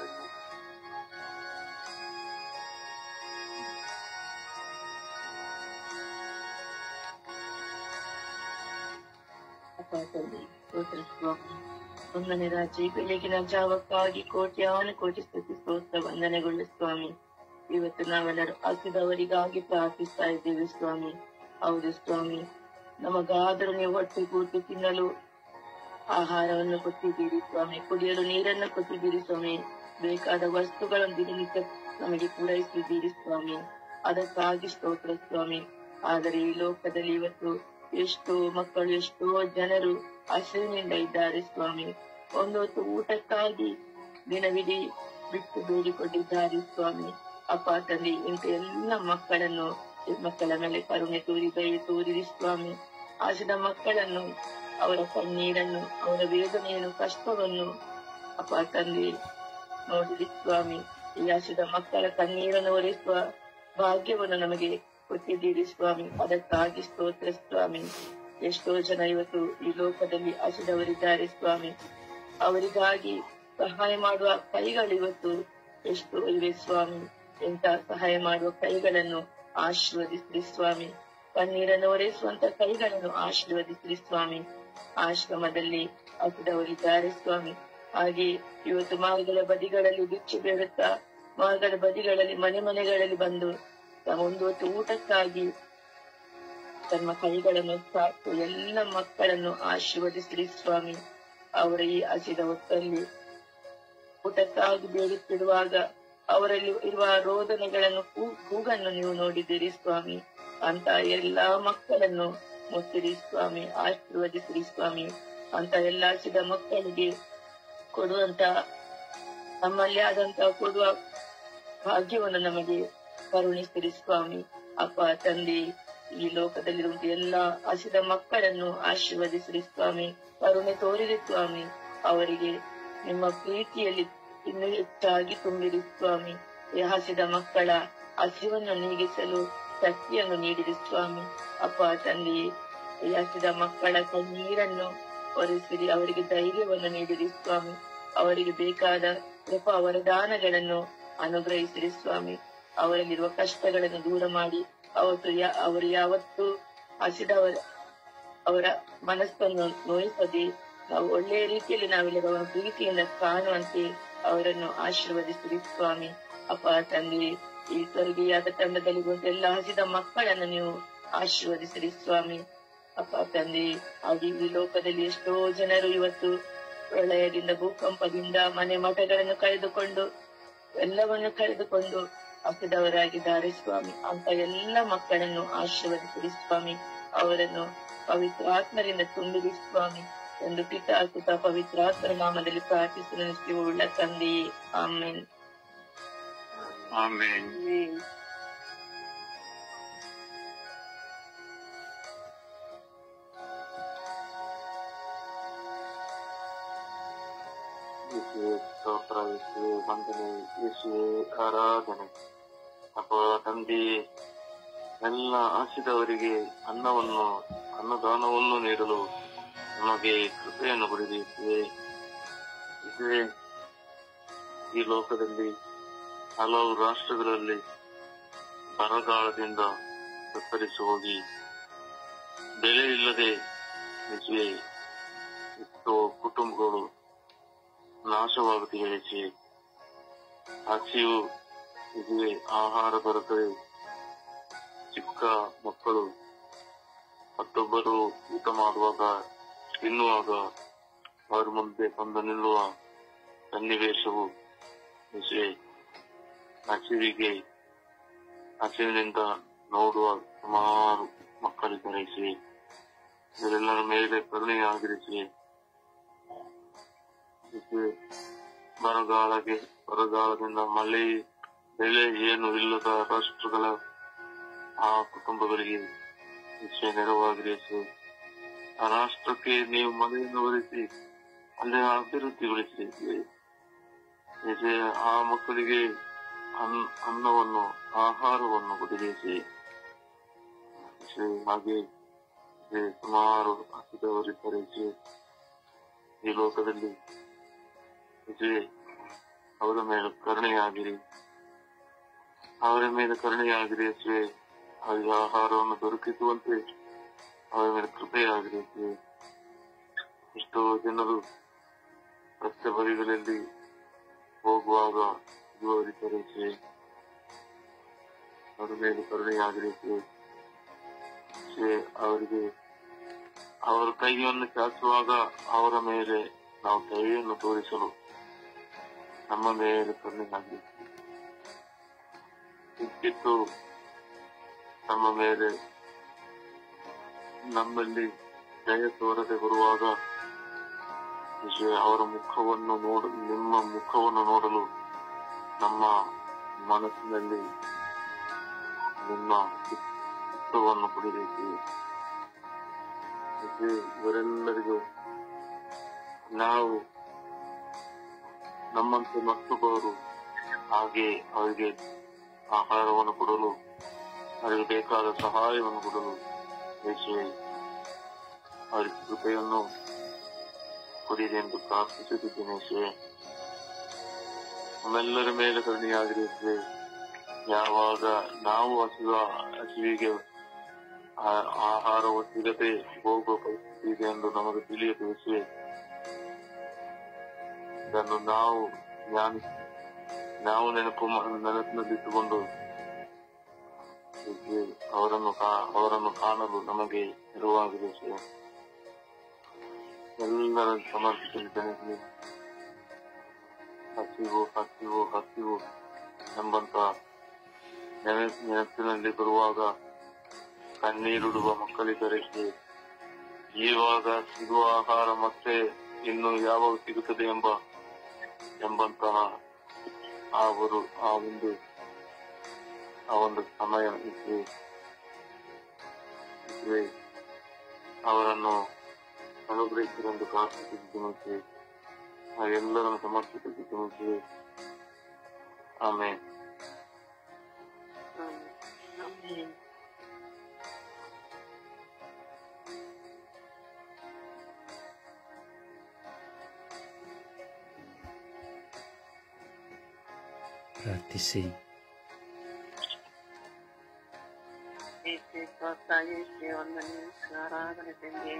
ಅಪ್ಪ ತಂದೆ ಸ್ತೋತ್ರ ಸ್ವಾಮಿ ಒಂದನೇ ರಾಜ್ಯ ಬೆಳಗಿನ ಜಾವಕ್ಕಾಗಿ ಕೋಟ್ಯಾನು ಕೋಟಿ ಸ್ತುತಿ ಸ್ತೋತ್ರ ವಂದನೆಗಳು ಸ್ವಾಮಿ ಇವತ್ತು ನಾವೆಲ್ಲರೂ ಹಸಿದವರಿಗಾಗಿ ಪ್ರಾರ್ಥಿಸ್ತಾ ಇದ್ದೇವೆ ಸ್ವಾಮಿ ಹೌದು ಸ್ವಾಮಿ ನಮಗಾದರೂ ನೀವು ಹೊಟ್ಟೆ ಕೂತು ತಿನ್ನಲು ಆಹಾರವನ್ನು ಕೊಟ್ಟಿದ್ದೀರಿ ಸ್ವಾಮಿ ಕುಡಿಯಲು ನೀರನ್ನು ಕೊಟ್ಟಿದ್ದೀರಿ ಸ್ವಾಮಿ ಬೇಕಾದ ವಸ್ತುಗಳನ್ನು ದಿನನಿತ್ಯ ನಮಗೆ ಪೂರೈಸಿದ್ದೀರಿ ಸ್ವಾಮಿ ಅದಕ್ಕಾಗಿ ಸ್ತೋತ್ರ ಸ್ವಾಮಿ ಆದರೆ ಈ ಲೋಕದಲ್ಲಿ ಇವತ್ತು ಎಷ್ಟೋ ಮಕ್ಕಳು ಎಷ್ಟೋ ಜನರು ಹಸಿವಿನಿಂದ ಇದ್ದಾರೆ ಸ್ವಾಮಿ ಒಂದು ಹೊತ್ತು ಊಟಕ್ಕಾಗಿ ದಿನವಿಡೀ ಬಿಟ್ಟು ಬೇಡಿಕೊಂಡಿದ್ದಾರೆ ಸ್ವಾಮಿ ಅಪ್ಪ ತಂದೆ ಇಂಥ ಎಲ್ಲ ಮಕ್ಕಳನ್ನು ಈ ಮಕ್ಕಳ ಮೇಲೆ ಕರುಣೆ ತೋರಿ ದಯೆ ತೋರಿರಿ ಸ್ವಾಮಿ ಆಸಿದ ಮಕ್ಕಳನ್ನು ಅವರ ಕಣ್ಣೀರನ್ನು ಅವರ ವೇದನೆಯನ್ನು ಕಷ್ಟವನ್ನು ಅಪ್ಪ ತಂದೆ ನೋಡಿರಿ ಸ್ವಾಮಿ ಈ ಹಸಿದ ಮಕ್ಕಳ ಕಣ್ಣೀರನ್ನು ಒರೆಸುವ ಭಾಗ್ಯವನ್ನು ನಮಗೆ ಕೊಟ್ಟಿದ್ದೀರಿ ಸ್ವಾಮಿ ಅದಕ್ಕಾಗಿ ಸ್ತೋತ್ರ ಸ್ವಾಮಿ ಎಷ್ಟೋ ಜನ ಇವತ್ತು ಈ ಲೋಕದಲ್ಲಿ ಹಸಿದವರಿದ್ದಾರೆ ಸ್ವಾಮಿ ಅವರಿಗಾಗಿ ಸಹಾಯ ಮಾಡುವ ಕೈಗಳು ಇವತ್ತು ಎಷ್ಟೋ ಇವೆ ಸ್ವಾಮಿ ಇಂಥ ಸಹಾಯ ಮಾಡುವ ಕೈಗಳನ್ನು ಆಶೀರ್ವದಿಸಿರಿ ಸ್ವಾಮಿ ಕಣ್ಣೀರನ್ನು ಒರೆಸುವಂತ ಕೈಗಳನ್ನು ಆಶೀರ್ವದಿಸಿರಿ ಸ್ವಾಮಿ ಆಶ್ರಮದಲ್ಲಿ ಹಸಿದವರಿದ್ದಾರೆ ಸ್ವಾಮಿ ಹಾಗೆ ಇವತ್ತು ಮಾರ್ಗದ ಬದಿಗಳಲ್ಲಿ ಬಿಚ್ಚು ಬೇಡುತ್ತಾ ಮಾರ್ಗದ ಬದಿಗಳಲ್ಲಿ ಮನೆ ಮನೆಗಳಲ್ಲಿ ಬಂದು ತಮ್ಮ ಒಂದು ಹೊತ್ತು ಊಟಕ್ಕಾಗಿ ತಮ್ಮ ಕೈಗಳನ್ನು ಸಾಕು ಎಲ್ಲ ಮಕ್ಕಳನ್ನು ಆಶೀರ್ವದಿಸಿರಿ ಸ್ವಾಮಿ ಅವರ ಈ ಹಸಿದ ಹೊತ್ತಲ್ಲಿ ಊಟಕ್ಕಾಗಿ ಬೇಡುತ್ತಿರುವಾಗ ಅವರಲ್ಲಿ ಇರುವ ರೋದನೆಗಳನ್ನು ಕೂ- ಕೂಗನ್ನು ನೀವು ನೋಡಿದ್ದೀರಿ ಸ್ವಾಮಿ ಅಂತ ಎಲ್ಲಾ ಮಕ್ಕಳನ್ನು ಮುತ್ತಿರಿ ಸ್ವಾಮಿ ಆಶೀರ್ವದಿಸಿರಿ ಸ್ವಾಮಿ ಅಂತ ಎಲ್ಲ ಹಸಿದ ಮಕ್ಕಳಿಗೆ ಕೊಡುವಂತ ನಮ್ಮಲ್ಲಿ ಆದಂತ ಕೊಡುವ ಭಾಗ್ಯವನ್ನು ನಮಗೆ ಕರುಣಿಸಿರಿ ಸ್ವಾಮಿ ಅಪ್ಪ ತಂದೆ ಈ ಲೋಕದಲ್ಲಿರುವಂತ ಎಲ್ಲ ಹಸಿದ ಮಕ್ಕಳನ್ನು ಆಶೀರ್ವದಿಸಿರಿ ಸ್ವಾಮಿ ಕರುಣೆ ತೋರಿರಿ ಸ್ವಾಮಿ ಅವರಿಗೆ ನಿಮ್ಮ ಪ್ರೀತಿಯಲ್ಲಿ ಇನ್ನು ಹೆಚ್ಚಾಗಿ ತುಂಬಿರಿ ಸ್ವಾಮಿ ಈ ಹಸಿದ ಮಕ್ಕಳ ಹಸಿವನ್ನು ನೀಗಿಸಲು ಶಕ್ತಿಯನ್ನು ನೀಡಿರಿ ಸ್ವಾಮಿ ಅಪ್ಪ ತಂದೆ ಈ ಹಸಿದ ಮಕ್ಕಳ ಕಣ್ಣೀರನ್ನು ಒರೆಸಿರಿ ಅವರಿಗೆ ಧೈರ್ಯವನ್ನು ನೀಡಿರಿ ಸ್ವಾಮಿ ಅವರಿಗೆ ಬೇಕಾದ ಕೃಪಾ ವರದಾನಗಳನ್ನು ಅನುಗ್ರಹಿಸಿರಿ ಸ್ವಾಮಿ ಅವರಲ್ಲಿರುವ ಕಷ್ಟಗಳನ್ನು ದೂರ ಮಾಡಿ ಅವತ್ತು ಯಾ- ಅವರು ಯಾವತ್ತು ಹಸಿದವರ ಅವರ ಮನಸ್ಸನ್ನು ನೋಯಿಸದೆ ನಾವು ಒಳ್ಳೆಯ ರೀತಿಯಲ್ಲಿ ನಾವಿಲ್ಲಿ ಅವರ ಪ್ರೀತಿಯಿಂದ ಕಾಣುವಂತೆ ಅವರನ್ನು ಆಶೀರ್ವದಿಸಿರಿ ಸ್ವಾಮಿ ಅಪ್ಪ ತಂದೆ ಈ ಸ್ವರ್ಗೀಯಾದ ತಂಡದಲ್ಲಿ ಬಂದ ಎಲ್ಲ ಹಸಿದ ಮಕ್ಕಳನ್ನು ನೀವು ಆಶೀರ್ವದಿಸಿರಿ ಸ್ವಾಮಿ ಅಪ್ಪ ತಂದೆ ಹಾಗೆ ಈ ಲೋಕದಲ್ಲಿ ಎಷ್ಟೋ ಜನರು ಇವತ್ತು ಪ್ರಳಯದಿಂದ ಭೂಕಂಪದಿಂದ ಮನೆ ಮಠಗಳನ್ನು ಕಳೆದುಕೊಂಡು ಎಲ್ಲವನ್ನು ಕಳೆದುಕೊಂಡು ಹಸಿದವರಾಗಿದ್ದಾರೆ ಸ್ವಾಮಿ ಅಂತ ಎಲ್ಲ ಮಕ್ಕಳನ್ನು ಆಶೀರ್ವದಿಸಿರಿ ಸ್ವಾಮಿ ಅವರನ್ನು ಪವಿತ್ರ ಆತ್ಮರಿಂದ ತುಂಬಿರಿ ಸ್ವಾಮಿ ಎಂದು ಪಿತಾ ಸುತ ಪವಿತ್ರ ಆತ್ಮರ ನಾಮದಲ್ಲಿ ಪ್ರಾರ್ಥಿಸಲು ಉಳ್ಳ ತಂದೆಯೇ ಆಮೇನ್ ಆಮೇನ್ ಯೇಸುವೆ ಸ್ತೋತ್ರ ಯೇಸುವೆ ವಂದನೆ ಯೇಸುವೆ ಆರಾಧನೆ ಅಪ್ಪ ತಂದೆ ಎಲ್ಲ ಆಶಿದವರಿಗೆ ಅನ್ನವನ್ನು ಅನ್ನದಾನವನ್ನು ನೀಡಲು ನಮಗೆ ಕೃಪೆಯನ್ನು ಕೊಡಿರಿ ಯೇಸುವೆ ಯೇಸುವೆ ಈ ಲೋಕದಲ್ಲಿ ಹಲವು ರಾಷ್ಟ್ರಗಳಲ್ಲಿ ಬರಗಾಲದಿಂದ ತತ್ತರಿಸಿ ಹೋಗಿ ಬೆಲೆ ಇಲ್ಲದೆ ಯೇಸುವೆ ಎಷ್ಟೋ ಕುಟುಂಬಗಳು ನಾಶವಾಗುತ್ತಿವೆ ಯೇಸುವೆ ಹಸಿವು ಇದುವೆ ಆಹಾರ ಬರುತ್ತದೆ ಚಿಕ್ಕ ಮಕ್ಕಳು ಮತ್ತೊಬ್ಬರು ಊಟ ಮಾಡುವಾಗ ತಿನ್ನುವಾಗ ಅವರ ಮುಂದೆ ಬಂದು ನಿಲ್ಲುವ ಸನ್ನಿವೇಶವು ಯೇಸುವೆ ಹಸಿವಿಗೆ ಹಸಿವಿನಿಂದ ನೋಡುವ ಸುಮಾರು ಮಕ್ಕಳಿದ್ದಾರೆ ಯೇಸುವೆ ಇವರೆಲ್ಲರ ಮೇಲೆ ಕರುಣೆಯಾಗಿರಿಸಿ ಯೇಸುವೆ ಬರಗಾಲಕ್ಕೆ ಬರಗಾಲದಿಂದ ಮಳೆ ಬೆಳೆ ಏನು ಇಲ್ಲದ ರಾಷ್ಟ್ರಗಳ ಆ ಕುಟುಂಬಗಳಿಗೆ ಯೇಸುವೆ ನೆರವಾಗಿರಿಸಿ ಆ ರಾಷ್ಟ್ರಕ್ಕೆ ನೀವು ಮಳೆಯನ್ನು ಒರೆಸಿ ಅಲ್ಲಿ ಅಭಿವೃದ್ಧಿಗೊಳಿಸಿ ಯೇಸುವೆ ಆ ಮಕ್ಕಳಿಗೆ ಅನ್- ಅನ್ನವನ್ನು ಆಹಾರವನ್ನು ಒದಗಿಸಿ ಯೇಸುವೆ ಹಾಗೆ ಯೇಸುವೆ ಸುಮಾರು ಹಸಿದವರಿದ್ದರೆ ಯೇಸುವೆ ಈ ಲೋಕದಲ್ಲಿ ಯೇಸುವೆ ಅವರ ಮೇಲೆ ಕರುಣೆಯಾಗಿರಿ ಅವರ ಮೇಲೆ ಕರುಣೆಯಾಗಿರಿ ಯೇಸುವೆ ಅವರಿಗೆ ಆಹಾರವನ್ನು ದೊರಕಿಸುವಂತೆ ಅವರ ಮೇಲೆ ಕೃಪೆಯಾಗಿರಿ ಯೇಸುವೆ ಎಷ್ಟೋ ಜನರು ರಸ್ತೆ ಬದಿಗಳಲ್ಲಿ ಹೋಗುವಾಗ ವಿವರಿಸಿದರೆ ಯೇಸುವೆ ಅವರ ಮೇಲೆ ಕರುಣೆಯಾಗಿರಿ ಯೇಸುವೆ ಯೇಸುವೆ ಅವರಿಗೆ ಅವರ ಕೈಯನ್ನು ಚಾಚುವಾಗ ಅವರ ಮೇಲೆ ನಾವು ದಯೆಯನ್ನು ತೋರಿಸಲು ನಮ್ಮ ಮೇಲೆ ಕರುಣೆಯಾಗಿ ಇದ್ದಿದ್ದು ನಮ್ಮ ಮೇಲೆ ನಮ್ಮಲ್ಲಿ ದಯ ತೋರದೆ ಬರುವಾಗ ಯೇಸುವೆ, ಅವರ ಮುಖವನ್ನು ನೋಡ ನಿಮ್ಮ ಮುಖವನ್ನು ನೋಡಲು ನಮ್ಮ ಮನಸ್ಸಿನಲ್ಲಿ ನಿಮ್ಮ ಚಿತ್ತವನ್ನು ಪಡೆಯಬೇಕು ಯೇಸುವೆ, ಇವರೆಲ್ಲರಿಗೂ ನಾವು ನಮ್ಮಂತೆ ಮತ್ತೊಬ್ಬರು ಹಾಗೆ ಅವರಿಗೆ ಆಹಾರವನ್ನು ಕೊಡಲು ಅವರಿಗೆ ಬೇಕಾದ ಸಹಾಯವನ್ನು ಕೊಡಲು ಯೇಸುವೆ ಅವರಿಗೆ ಕೃಪೆಯನ್ನು ಕೊಡಿರಿ ಎಂದು ಪ್ರಾರ್ಥಿಸುತ್ತಿದ್ದೇನೆ ಯೇಸುವೆ ನಮ್ಮೆಲ್ಲರ ಮೇಲೆ ಕರುಣೆಯಾಗಿರಿ ಯೇಸುವೆ ಯಾವಾಗ ನಾವು ಹಸಿವ ಹಸಿವಿಗೆ ಆ- ಆಹಾರವು ಸಿಗದೆ ಹೋಗುವ ಪರಿಸ್ಥಿತಿ ಇದೆ ಎಂದು ನಮಗೆ ತಿಳಿಯದು ಯೇಸುವೆ ಇದನ್ನು ನಾವು ಜ್ಞಾನ ನಾವು ನೆನಪು ಮಾ- ನೆನಪಿನಲ್ಲಿಟ್ಟುಕೊಂಡು ಯೇಸುವೆ, ಅವರನ್ನು ಕಾ- ಅವರನ್ನು ಕಾಣಲು ನಮಗೆ ನೆರವಾಗಿದೆ ಯೇಸುವೆ. ಎಲ್ಲರನ್ನು ಸಮರ್ಪಿಸಿದ್ದೇನೆ ಯೇಸುವೆ. ಹಸಿವು ಹಸಿವು ಹಸಿವು ಎಂಬಂತ ನೆನ- ನೆನಪಿನಲ್ಲಿ ಬರುವಾಗ ಕಣ್ಣೀರಿಡುವ ಮಕ್ಕಳಿದ್ದರೆ ಯೇಸುವೆ. ಇವಾಗ ಸಿಗುವ ಆಹಾರ ಮತ್ತೆ ಇನ್ನು ಯಾವಾಗ ಸಿಗುತ್ತದೆ ಎಂಬ ಎಂಬಂತಹ ಆ ಒಂದು ಆ ಒಂದು ಆ ಒಂದು ಸಮಯ ಇದ್ರೆ ಇದ್ರೆ ಅವರನ್ನು ಅನುಗ್ರಹಿಸಿರೆಂದು ಪ್ರಾರ್ಥಿಸುತ್ತಿದ್ದೇನೆ ಎಲ್ಲರನ್ನು ಸಮರ್ಪಿಸುತ್ತಿದ್ದೇನೆ ಆಮೇಲೆ ಆಮೆನ್. ಪ್ರಾರ್ಥಿಸಿ ಯೇಸುವೆ ತಾಯಿ ವಂದನೆ ಆರಾಧನೆ ತಂದೆ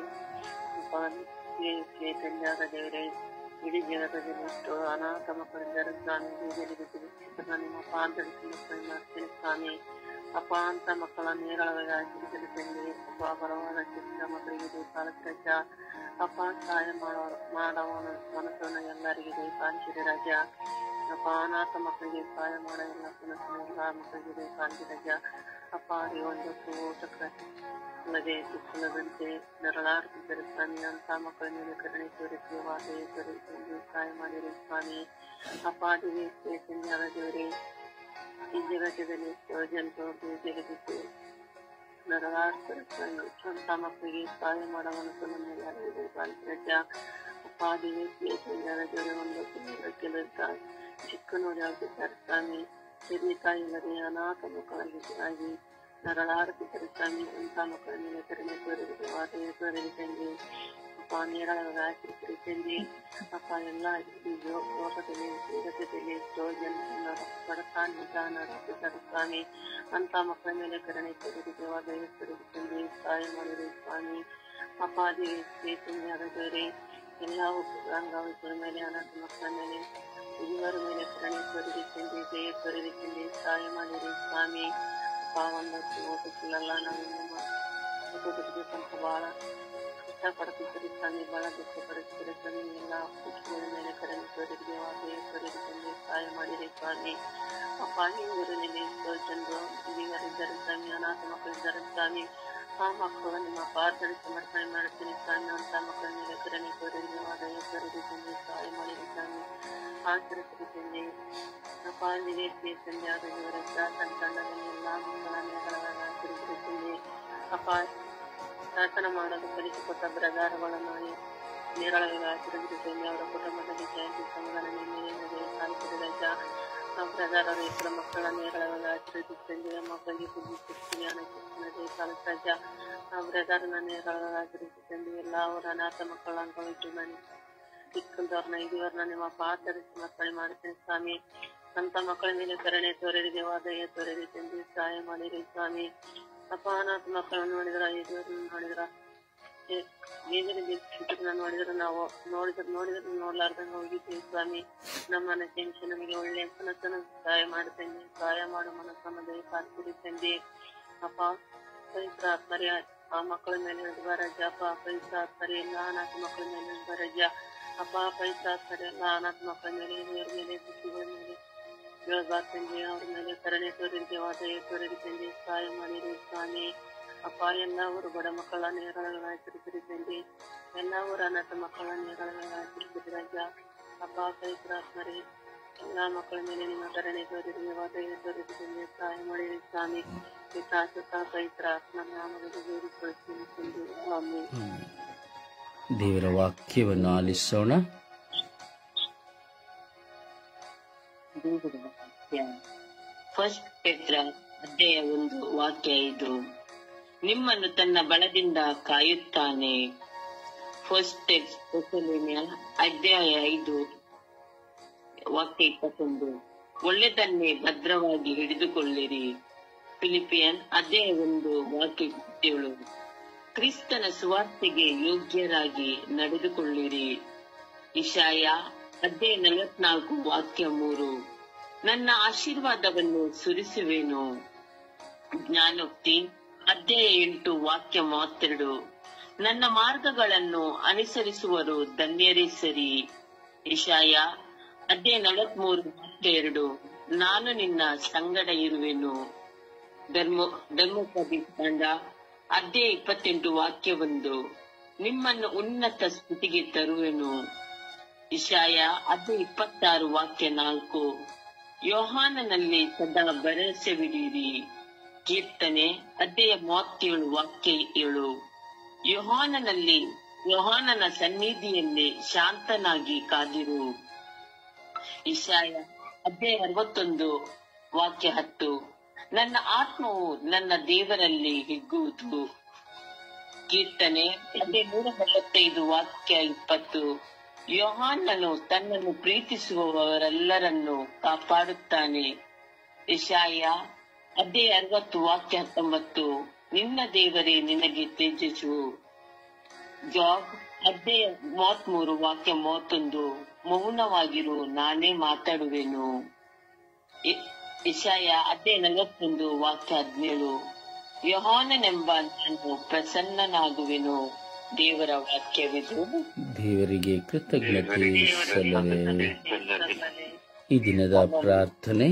ತಂದೆಯಾದ ದೇವರೇ ಇಡೀ ಜಗತ್ತದಲ್ಲಿ ಎಷ್ಟು ಅನಾಥ ಮಕ್ಕಳಿದ್ದಾರೆ ಸ್ವಾಮಿ ಬೀದಿಯಲ್ಲಿ ಬಿದ್ದು ನಿಮ್ಮ ಪಾಂತರಿಸಿ ಮಕ್ಕಳನ್ನ ಅರ್ಚನೆ ಸ್ವಾಮಿ ಅಪಾಂತ ಮಕ್ಕಳ ನೇರಳವಾಗಿ ಆಚರಿಸಲು ತಂದೆ ಅಪ್ಪ ಬಲವಾದ ಚಿಕ್ಕ ಮಕ್ಕಳಿಗೆ ದೀಪಾಲಕರಜ ಅಪ್ಪ ಸಹಾಯ ಮಾಡುವ ಮಾಡವನ ಮನಸ್ಸನ್ನು ಎಲ್ಲರಿಗೆ ದೀಪಾಲಿಸಿದ ರಜ ಅಪ್ಪ ಅನಾಥ ಮಕ್ಕಳಿಗೆ ಸಹಾಯ ಮಾಡೋ ಎಲ್ಲ ಮನಸ್ಸನ್ನು ಎಲ್ಲ ಮಕ್ಕಳಿಗೆ ದೀಪಾಲಿಸಿದ ರಜ ಅಪ್ಪ ಒಂದೊತ್ತು ಊಟಕ್ಕೆ ಅಲ್ಲದೆ ದುಃಖದಂತೆ ನರಳಾಡುತ್ತಿದ್ದರೆ ಸ್ವಾಮಿ ಅಂತ ಮಕ್ಕಳ ಮೇಲೆ ಕರುಣೆ ತೋರಿಸಿ ವಾಸೆ ತೋರಿಸಿ ಸಹಾಯ ಮಾಡಿರಿ ಸ್ವಾಮಿ ಅಪಾದಿಗೆ ಚೈತನ್ಯದ ದೇವರೇ ಈ ಜಗತ್ತದಲ್ಲಿ ಎಷ್ಟೋ ಜನರು ಜಗತ್ತಿತ್ತು ನರಳಾಡ್ತಾರೆ ಸ್ವಾಮಿ ಸ್ವಂತ ಮಕ್ಕಳಿಗೆ ಸಹಾಯ ಮಾಡೋ ಮನಸ್ಸನ್ನು ಎಲ್ಲರಿಗೂ ಪಾಲಿಸಿರಜ ಅಪಾದಿಗೆ ಚೈತನ್ಯದ ದೇವರೇ ಒಂದು ಕೆಲಸ ಚಿಕ್ಕ ನೋಡಿ ಆಗುತ್ತಾರೆ ಸ್ವಾಮಿ ಹಿರಿಯ ತಾಯಿ ಇಲ್ಲದೆ ಅನಾಥ ಮಕ್ಕಳಾಗಿ ನರಳಾಡುತ್ತಿದ್ದರೆ ಸ್ವಾಮಿ ಅಂತ ಮಕ್ಕಳ ಮೇಲೆ ಕರುಣೆ ತೋರಿದ ವಾದೆಯ ತೋರಿದ ತಂದೆ ಅಪ್ಪ ನೇರಳಾಗ ಆಚರಿಸಿದ ತಂದೆ ಅಪ್ಪ ಎಲ್ಲ ಲೋಕದಲ್ಲಿ ಜಗತ್ತದಲ್ಲಿ ಎಷ್ಟೋ ಜನ ಬಡಕ ನಿಧಾನ ರಕ್ಷಿಸರು ಸ್ವಾಮಿ ಅಂತ ಮಕ್ಕಳ ಮೇಲೆ ಕರುಣೆ ತೋರಿದ ವಾದೆಯ ತೋರಿದ ತಂದೆ ಸಹಾಯ ಮಾಡಿದ ಸ್ವಾಮಿ ಅಪ್ಪ ಅದೇ ಚೈತನ್ಯದ ಬೇರೆ ಎಲ್ಲ ಅಂಗಾವಳಿಗಳ ಮೇಲೆ ಅನಾಥ ಮಕ್ಕಳ ಮೇಲೆ ಇವರ ಮೇಲೆ ಕರುಣೆ ತೋರಿದ ತಂದೆ ದಯ ತೋರಿದ ತಂದೆ ಸಹಾಯ ಮಾಡಿರಿ ಸ್ವಾಮಿ ಪಾವಂದಕ್ಕೆ ಓದಿಸಿಲ್ಲ ನಾವು ನಮ್ಮ ಓದಬೇಕಂತ ಬಹಳ ಕಷ್ಟಪಡ್ತಿದ್ದೀರಿ ಸ್ವಾಮಿ ಬಹಳ ದುಃಖ ಪಡಿಸ್ತೀರಿ ಸ್ವಾಮಿ ಎಲ್ಲ ಪುಷ್ಪಗಳ ಮೇಲೆ ಕರೆದು ತೋರಿದ್ರೆ ವಾಸೆ ತೋರಿದ ತಂದೆ ಸಹಾಯ ಮಾಡಿರಿ ಸ್ವಾಮಿ ಅಪ್ಪ ಊರಿನಲ್ಲಿ ಎಷ್ಟೋ ಜನರು ಹಿರಿಯರಿದ್ದಾರೆ ಸ್ವಾಮಿ ಅನಾಥ ಮಕ್ಕಳಿದ್ದಾರೆ ಸ್ವಾಮಿ ಆ ಮಕ್ಕಳು ನಿಮ್ಮ ಪಾದದಲ್ಲಿ ಸಮರ್ಪಣೆ ಮಾಡುತ್ತೀನಿ ಸ್ವಾಮಿ ಅಂತ ಮಕ್ಕಳ ಮೇಲೆ ಕರಣೆ ತೋರಿದ್ರೆ ವಾದಯ ತೋರಿದ ತಂದೆ ಸಹಾಯ ಮಾಡಿರಿ ಸ್ವಾಮಿ ಆಚರಿಸಿದ ತಂದೆ ಅಪ್ಪ ನಿವೇಶಿ ತಂದೆ ಆದ ಇವರ ತಂಡದಲ್ಲಿ ಎಲ್ಲ ಮಕ್ಕಳ ನೇರಳಾಗ ಆಚರಿಸಿರುತ್ತೀನಿ ಅಪ್ಪ ಶಾಸನ ಮಾಡಲು ಕಲಿಸಿಕೊಟ್ಟ ಬ್ರದಾರಗಳನ್ನು ನೇರಳವಾಗಿ ಆಚರಿಸಿರುತ್ತೇನೆ ಅವರ ಕುಟುಂಬದಲ್ಲಿ ಜಯಂತಿ ಸಮಾಧಾನ ನೆಮ್ಮದಿಯಿಂದ ಕಾಣಿಸಿದ ಆ ಬ್ರದಾರರು ಇಬ್ಬರ ಮಕ್ಕಳ ನೇರಳವಾಗಿ ಆಚರಿಸುತ್ತೇನೆ ಮಕ್ಕಳಿಗೆ ಬುದ್ಧಿ ಶಕ್ತಿ ಜ್ಞಾನ ಶಿಕ್ಷಣದ ಕಾಲಸಜ್ಜ ಆ ಬ್ರದರ್ನ ನೇರಳವಾಗಿ ಆಚರಿಸುತ್ತೇನೆ ಎಲ್ಲ ಅವರ ಅನಾಥ ಮಕ್ಕಳ ಅಂಗವಿಟ್ಟು ನಾನು ಚಿಕ್ಕದವ್ರನ್ನ ಇದುವರ್ನ ನಿಮ್ಮ ಪಾತ್ರದ ಸಮರ್ಪಣೆ ಮಾಡುತ್ತೇನೆ ಸ್ವಾಮಿ ಅಂತ ಮಕ್ಕಳ ಮೇಲೆ ಕರುಣೆ ತೋರಿರಿ ದೇವಾದಯ ತೋರಿರಿ ತಂದೆ ಸಹಾಯ ಮಾಡಿರಿ ಸ್ವಾಮಿ ಅಪ್ಪ ಅನಾಥ ಮಕ್ಕಳನ್ನು ನೋಡಿದ್ರ ಇದುವರನ್ನು ನೋಡಿದ್ರ ಏಜರಿಗೆ ನೋಡಿದ್ರೆ ನಾವು ನೋಡಿದ್ರೆ ನೋಡಿದ್ರೆ ನೋಡ್ಲಾರ್ದಂಗ ಹೋಗಿದ್ದೀವಿ ಸ್ವಾಮಿ ನಮ್ಮನ್ನ ಜನಿಸಿ ನಮಗೆ ಒಳ್ಳೆ ಮನಸ್ಸನ್ನು ಸಹಾಯ ಮಾಡುತ್ತೇನೆ ಸಹಾಯ ಮಾಡೋ ಮನಸ್ಸನ್ನು ದಯಪಾಲಿಸಿರಿ ತಂದೆ ಅಪ್ಪ ಪವಿತ್ರ ಆತ್ಮರಿ ಆ ಮಕ್ಕಳ ಮೇಲೆ ಬರಜ ಅಪ್ಪ ಪವಿತ್ರ ಆತ್ಮರಿ ಎಲ್ಲ ಅನಾಥ ಮಕ್ಕಳ ಮೇಲೆ ಬರಜ ಅಪ್ಪ ಪವಿತ್ರ ಆತ್ಮರಿ ಎಲ್ಲ ಅನಾಥ ಮಕ್ಕಳ ಮೇಲೆ ಹಿರಿಯರ ಮೇಲೆ ಬುದ್ಧಿಗಳ ಮೇಲೆ ಯೋಗಾರ್ ತಂದೆ ಅವ್ರ ಮೇಲೆ ಕರುಣೆ ತೋರಿದ ವಾದಯ ತೋರಿದ ತಂದೆ ಸಹಾಯ ಮಾಡಿರಿ ಸ್ವಾಮಿ ಅಪ್ಪ ಎಲ್ಲವರು ಬಡ ಮಕ್ಕಳ ನೇರಳಗಳ ಆಚರಿಸಿರಿ ತಂದೆ ಎಲ್ಲವರು ಅನಾಥ ಮಕ್ಕಳ ನೇರಳಗಳ ಆಚರಿಸಿರಿ ರಾಜ ಅಪ್ಪ ಪವಿತ್ರಾತ್ಮರಿ ಎಲ್ಲಾ ಮಕ್ಕಳ ಮೇಲೆ ನಿಮ್ಮ ಕರುಣೆ ತೋರಿರಿ ವಾದಯ ತೋರಿದ ತಂದೆ ಸಹಾಯ ಮಾಡಿರಿ ಸ್ವಾಮಿ ಪಿತಾ ಸುತ ಪವಿತ್ರ ಆತ್ಮ ನಾಮದಲ್ಲಿ ಬೇಡಿಕೊಳ್ಳುತ್ತೀನಿ ತಂದೆ ಆಮೇಲೆ ಹ್ಮ್. ದೇವರ ವಾಕ್ಯವನ್ನು ಆಲಿಸೋಣ ಫಸ್ಟ್ ಪೆತ್ರ ಅಧ್ಯಾಯ ಒಂದು ವಾಕ್ಯ ಇದು ನಿಮ್ಮನ್ನು ತನ್ನ ಬಲದಿಂದ ಕಾಯುತ್ತಾನೆ ಫಸ್ಟ್ ಅಧ್ಯಾಯ ಐದು ವಾಕ್ಯ ಇಪ್ಪತ್ತೊಂದು ಒಳ್ಳೆದನ್ನೇ ಭದ್ರವಾಗಿ ಹಿಡಿದುಕೊಳ್ಳಿರಿ ಫಿಲಿಪಿಯನ್ ಅಧ್ಯಾಯ ಒಂದು ವಾಕ್ಯ ಇಪ್ಪತ್ತೇಳು ಕ್ರಿಸ್ತನ ಸುವಾರ್ತೆಗೆ ಯೋಗ್ಯರಾಗಿ ನಡೆದುಕೊಳ್ಳಿರಿ ಇಶಾಯ ಅಧ್ಯಾಯ ನಲವತ್ನಾಲ್ಕು ವಾಕ್ಯ ಮೂರು ನನ್ನ ಆಶೀರ್ವಾದವನ್ನು ಸುರಿಸುವೆನು ಜ್ಞಾನೋಕ್ತಿ ಅಧ್ಯಾಯ ಎಂಟು ವಾಕ್ಯ ಮೂವತ್ತೆರಡು ನನ್ನ ಮಾರ್ಗಗಳನ್ನು ಅನುಸರಿಸುವರು ಧನ್ಯರೇ ಸರಿ ಇಶಾಯ ಅಧ್ಯಾಯ ನಲವತ್ಮೂರು ವಾಕ್ಯ ಎರಡು ನಾನು ನಿನ್ನ ಸಂಗಡ ಇರುವೆನು ಧರ್ಮ ಧರ್ಮೋಪದಿ ತಂಡ ಅಧ್ಯಾಯ ಇಪ್ಪತ್ತೆಂಟು ವಾಕ್ಯ ಒಂದು ನಿಮ್ಮನ್ನು ಉನ್ನತ ಸ್ಥಿತಿಗೆ ತರುವೆನು ಇಶಾಯ ಅಧ್ಯಾಯ ಇಪ್ಪತ್ತಾರು ವಾಕ್ಯ ನಾಲ್ಕು ಯೋಹಾನನಲ್ಲಿ ಸದಾ ಭರವಸೆವಿಡಿರಿ ಕೀರ್ತನೆ ಅಧ್ಯಾಯ ಮೂವತ್ತೇಳು ವಾಕ್ಯ ಏಳು ಯೋಹಾನನಲ್ಲಿ ಯೋಹಾನನ ಸನ್ನಿಧಿಯಲ್ಲಿ ಶಾಂತನಾಗಿ ಕಾದಿರು ಇಶಾಯ ಅಧ್ಯಾಯ ಅರವತ್ತೊಂದು ವಾಕ್ಯ ಹತ್ತು ನನ್ನ ಆತ್ಮವು ನನ್ನ ದೇವರಲ್ಲಿ ಹಿಗ್ಗುವುದು ಕೀರ್ತನೆ ಅಧ್ಯಾಯ ನೂರ ನಲವತ್ತೈದು ವಾಕ್ಯ ಇಪ್ಪತ್ತು ಯೋಹಾನನು ತನ್ನನ್ನು ಪ್ರೀತಿಸುವವರೆಲ್ಲರನ್ನು ಕಾಪಾಡುತ್ತಾನೆ ಇಶಾಯ ಅಧ್ಯಾಯ ಅರವತ್ತು ವಾಕ್ಯ ಹತ್ತೊಂಬತ್ತು ನಿನ್ನ ದೇವರೇ ನಿನಗೆ ತೇಜಸ್ಸು ಜಾಬ್ ಅಧ್ಯಾಯ ಮೂವತ್ಮೂರು ವಾಕ್ಯ ಮೂವತ್ತೊಂದು ಮೌನವಾಗಿರು ನಾನೇ ಮಾತಾಡುವೆನು ಇ- ಇಶಾಯ ಅಧ್ಯಾಯ ನಲವತ್ತೊಂದು ವಾಕ್ಯ ಹದಿನೇಳು ಯಹೋನನೆಂಬ ನಾನು ಪ್ರಸನ್ನನಾಗುವೆನು ದೇವರ ವಾಕ್ಯವಿದು ದೇವರಿಗೆ ಕೃತಜ್ಞತೆ ಸಲ್ಲದೆ ಸಲ್ಲದೆ ಈ ದಿನದ ಪ್ರಾರ್ಥನೆ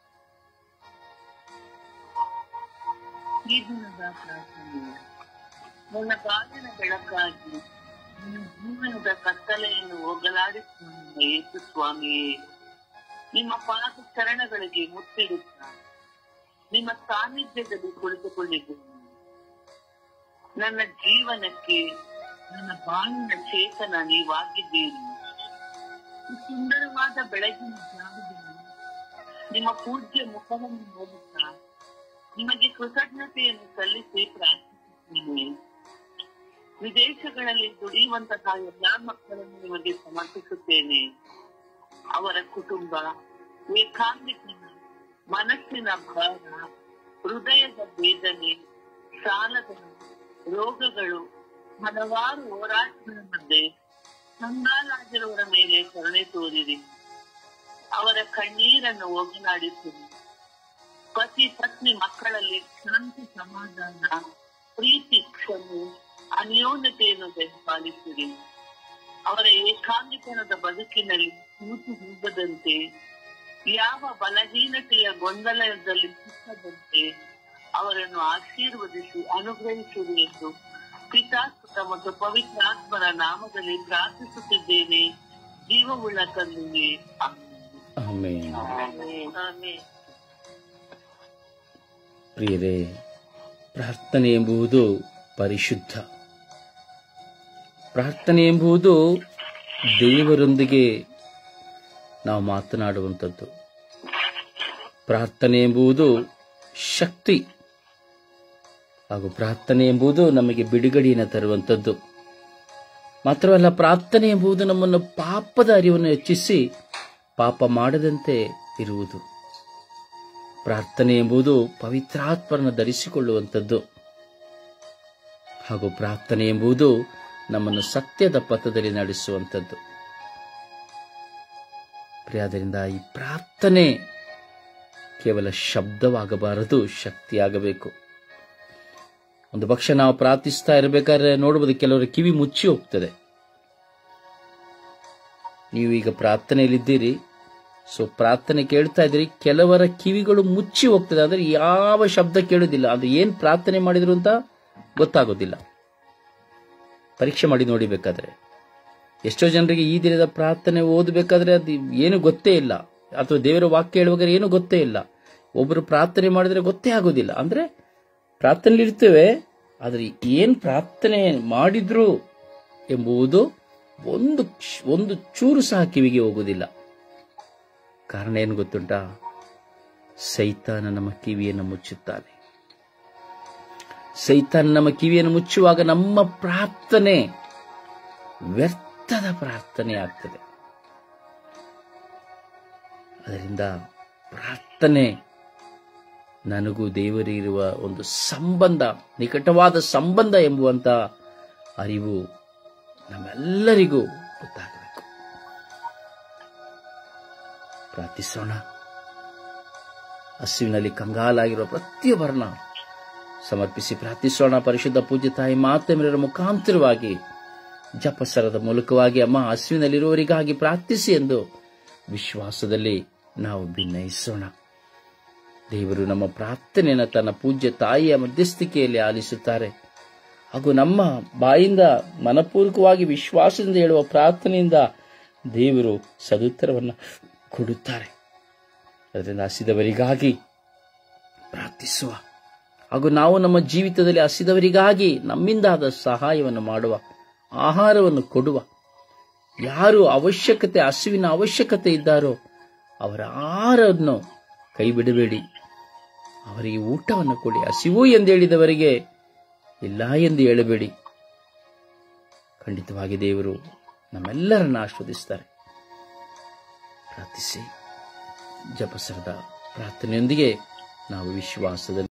ಈ ದಿನದ ಪ್ರಾರ್ಥನೆ ನನ್ನ ಬಾಗಿನ ಬೆಳಕಾಗಿ ನನ್ನ ಜೀವನದ ಕತ್ತಲೆಯನ್ನು ಹೋಗಲಾಡಿಸುವ ಯೇಸು ಸ್ವಾಮಿಯೇ ನಿಮ್ಮ ಪಾದ ಚರಣಗಳಿಗೆ ಮುತ್ತಿಡುತ್ತ ನಿಮ್ಮ ಸಾನ್ನಿಧ್ಯದಲ್ಲಿ ಕುಳಿತುಕೊಂಡಿದ್ದೇನೆ ನನ್ನ ಜೀವನಕ್ಕೆ ನನ್ನ ಬಾಳಿನ ಚೇತನ ನೀವಾಗಿದ್ದೀರಿ ಈ ಸುಂದರವಾದ ಬೆಳಗಿನ ಜಾಗದಲ್ಲಿ ನಿಮ್ಮ ಪೂಜ್ಯ ಮುಖವನ್ನು ನೋಡುತ್ತಾ ನಿಮಗೆ ಕೃತಜ್ಞತೆಯನ್ನು ಸಲ್ಲಿಸಿ ಪ್ರಾರ್ಥಿಸುತ್ತೇನೆ ವಿದೇಶಗಳಲ್ಲಿ ದುಡಿಯುವಂತಹ ಎಲ್ಲಾ ಮಕ್ಕಳನ್ನು ನಿಮಗೆ ಸಮರ್ಪಿಸುತ್ತೇನೆ ಅವರ ಕುಟುಂಬ ಏಕಾಂಗಿತನ ಮನಸ್ಸಿನ ಭಾರ ಹೃದಯದ ವೇದನೆ ಸಾಲದ ರೋಗಗಳು ಹಲವಾರು ಹೋರಾಟಗಳ ಮಧ್ಯೆ ಕಂಗಾಲಾಗಿರುವವರ ಮೇಲೆ ಕರುಣೆ ತೋರಿರಿ ಅವರ ಕಣ್ಣೀರನ್ನು ಹೋಗಲಾಡಿಸಿರಿ ಪತಿ ಪತ್ನಿ ಮಕ್ಕಳಲ್ಲಿ ಶಾಂತಿ ಸಮಾಧಾನ ಪ್ರೀತಿ ಕ್ಷಮೆ ಅನ್ಯೋನ್ಯತೆಯನ್ನು ದಯಪಾಲಿಸಿರಿ ಅವರ ಏಕಾಂಗಿತನದ ಬದುಕಿನಲ್ಲಿ ಕೂತು ಹೋಗದಂತೆ ಯಾವ ಬಲಹೀನತೆಯ ಗೊಂದಲದಲ್ಲಿ ಸಿಕ್ಕದಂತೆ ಅವರನ್ನು ಆಶೀರ್ವದಿಸಿ ಅನುಗ್ರಹಿಸಿರಿ ಎಂದು ಪಿತಾಸುತ ಮತ್ತು ಪವಿತ್ರಾತ್ಮರ ನಾಮದಲ್ಲಿ ಪ್ರಾರ್ಥಿಸುತ್ತಿದ್ದೇನೆ ಜೀವವುಳ್ಳ ತಂದೆಯೇ ಆಮೆನ್. ಆಮೇಲೆ ಆಮೆನ್. ಪ್ರಿಯರೇ ಪ್ರಾರ್ಥನೆ ಎಂಬುದು ಪರಿಶುದ್ಧ ಪ್ರಾರ್ಥನೆ ಎಂಬುದು ದೇವರೊಂದಿಗೆ ನಾವು ಮಾತನಾಡುವಂಥದ್ದು ಪ್ರಾರ್ಥನೆ ಎಂಬುದು ಶಕ್ತಿ ಹಾಗೂ ಪ್ರಾರ್ಥನೆ ಎಂಬುದು ನಮಗೆ ಬಿಡುಗಡೆಯನ್ನು ತರುವಂಥದ್ದು ಮಾತ್ರವಲ್ಲ ಪ್ರಾರ್ಥನೆ ಎಂಬುದು ನಮ್ಮನ್ನು ಪಾಪದ ಅರಿವನ್ನು ಹೆಚ್ಚಿಸಿ ಪಾಪ ಮಾಡದಂತೆ ಇರುವುದು ಪ್ರಾರ್ಥನೆ ಎಂಬುದು ಪವಿತ್ರಾತ್ಮರನ್ನು ಧರಿಸಿಕೊಳ್ಳುವಂಥದ್ದು ಹಾಗೂ ಪ್ರಾರ್ಥನೆ ಎಂಬುದು ನಮ್ಮನ್ನು ಸತ್ಯದ ಪಥದಲ್ಲಿ ನಡೆಸುವಂಥದ್ದು ಪ್ರಿಯಾದರಿಂದ ಈ ಪ್ರಾರ್ಥನೆ ಕೇವಲ ಶಬ್ದವಾಗಬಾರದು ಶಕ್ತಿಯಾಗಬೇಕು ಒಂದು ಪಕ್ಷ ನಾವು ಪ್ರಾರ್ಥಿಸ್ತಾ ಇರಬೇಕಾದ್ರೆ ನೋಡಬಹುದು ಕೆಲವರ ಕಿವಿ ಮುಚ್ಚಿ ಹೋಗ್ತದೆ ನೀವು ಈಗ ಪ್ರಾರ್ಥನೆಯಲ್ಲಿದ್ದೀರಿ ಸೊ ಪ್ರಾರ್ಥನೆ ಕೇಳ್ತಾ ಇದ್ದೀರಿ ಕೆಲವರ ಕಿವಿಗಳು ಮುಚ್ಚಿ ಹೋಗ್ತದೆ ಅಂದ್ರೆ ಯಾವ ಶಬ್ದ ಕೇಳುವುದಿಲ್ಲ ಅದು ಏನ್ ಪ್ರಾರ್ಥನೆ ಮಾಡಿದ್ರು ಅಂತ ಗೊತ್ತಾಗೋದಿಲ್ಲ ಪರೀಕ್ಷೆ ಮಾಡಿ ನೋಡಿ ಬೇಕಾದ್ರೆ ಎಷ್ಟೋ ಜನರಿಗೆ ಈ ದಿನದ ಪ್ರಾರ್ಥನೆ ಓದಬೇಕಾದ್ರೆ ಅದು ಏನು ಗೊತ್ತೇ ಇಲ್ಲ ಅಥವಾ ದೇವರ ವಾಕ್ಯ ಹೇಳುವಾಗ ಏನು ಗೊತ್ತೇ ಇಲ್ಲ ಒಬ್ಬರು ಪ್ರಾರ್ಥನೆ ಮಾಡಿದ್ರೆ ಗೊತ್ತೇ ಆಗೋದಿಲ್ಲ ಅಂದ್ರೆ ಪ್ರಾರ್ಥನೆ ಇರ್ತೇವೆ ಆದ್ರೆ ಏನ್ ಪ್ರಾರ್ಥನೆ ಮಾಡಿದ್ರು ಎಂಬುದು ಒಂದು ಕ್ಷ- ಒಂದು ಚೂರು ಸಹ ಕಿವಿಗೆ ಹೋಗುವುದಿಲ್ಲ ಕಾರಣ ಏನು ಗೊತ್ತುಂಟಾ ಸೈತಾನ ನಮ್ಮ ಕಿವಿಯನ್ನು ಮುಚ್ಚುತ್ತಾನೆ ಸೈತಾನ ನಮ್ಮ ಕಿವಿಯನ್ನು ಮುಚ್ಚುವಾಗ ನಮ್ಮ ಪ್ರಾರ್ಥನೆ ವ್ಯರ್ಥದ ಪ್ರಾರ್ಥನೆ ಆಗ್ತದೆ ಅದರಿಂದ ಪ್ರಾರ್ಥನೆ ನನಗೂ ದೇವರಿರುವ ಒಂದು ಸಂಬಂಧ ನಿಕಟವಾದ ಸಂಬಂಧ ಎಂಬುವಂತ ಅರಿವು ನಮ್ಮೆಲ್ಲರಿಗೂ ಗೊತ್ತಾಗಬೇಕು ಪ್ರಾರ್ಥಿಸೋಣ ಹಸಿವಿನಲ್ಲಿ ಕಂಗಾಲಾಗಿರುವ ಪ್ರತಿಯೊಬ್ಬರನ್ನ ಸಮರ್ಪಿಸಿ ಪ್ರಾರ್ಥಿಸೋಣ ಪರಿಶುದ್ಧ ಪೂಜ್ಯ ತಾಯಿ ಮಾತೆಮರ ಮುಖಾಂತರವಾಗಿ ಜಪಸರದ ಮೂಲಕವಾಗಿ ಅಮ್ಮ ಹಸಿವಿನಲ್ಲಿರುವವರಿಗಾಗಿ ಪ್ರಾರ್ಥಿಸಿ ಎಂದು ವಿಶ್ವಾಸದಲ್ಲಿ ನಾವು ಭಿನ್ನಯಿಸೋಣ ದೇವರು ನಮ್ಮ ಪ್ರಾರ್ಥನೆಯನ್ನು ತನ್ನ ಪೂಜ್ಯ ತಾಯಿಯ ಮಧ್ಯಸ್ಥಿಕೆಯಲ್ಲಿ ಆಲಿಸುತ್ತಾರೆ ಹಾಗೂ ನಮ್ಮ ಬಾಯಿಂದ ಮನಪೂರ್ವಕವಾಗಿ ವಿಶ್ವಾಸದಿಂದ ಹೇಳುವ ಪ್ರಾರ್ಥನೆಯಿಂದ ದೇವರು ಸದುತ್ತರವನ್ನು ಕೊಡುತ್ತಾರೆ ಅದರಿಂದ ಹಸಿದವರಿಗಾಗಿ ಪ್ರಾರ್ಥಿಸುವ ಹಾಗೂ ನಾವು ನಮ್ಮ ಜೀವಿತದಲ್ಲಿ ಹಸಿದವರಿಗಾಗಿ ನಮ್ಮಿಂದಾದ ಸಹಾಯವನ್ನು ಮಾಡುವ ಆಹಾರವನ್ನು ಕೊಡುವ ಯಾರು ಅವಶ್ಯಕತೆ ಹಸುವಿನ ಅವಶ್ಯಕತೆ ಇದ್ದಾರೋ ಅವರ ಆಹಾರವನ್ನು ಕೈ ಬಿಡಬೇಡಿ ಅವರಿಗೆ ಊಟವನ್ನು ಕೊಡಿ ಹಸಿವು ಎಂದು ಹೇಳಿದವರಿಗೆ ಇಲ್ಲ ಎಂದು ಹೇಳಬೇಡಿ ಖಂಡಿತವಾಗಿ ದೇವರು ನಮ್ಮೆಲ್ಲರನ್ನ ಆಸ್ವಾದಿಸ್ತಾರೆ ಪ್ರಾರ್ಥಿಸಿ ಜಪಸರದ ಪ್ರಾರ್ಥನೆಯೊಂದಿಗೆ ನಾವು ವಿಶ್ವಾಸದಲ್ಲಿ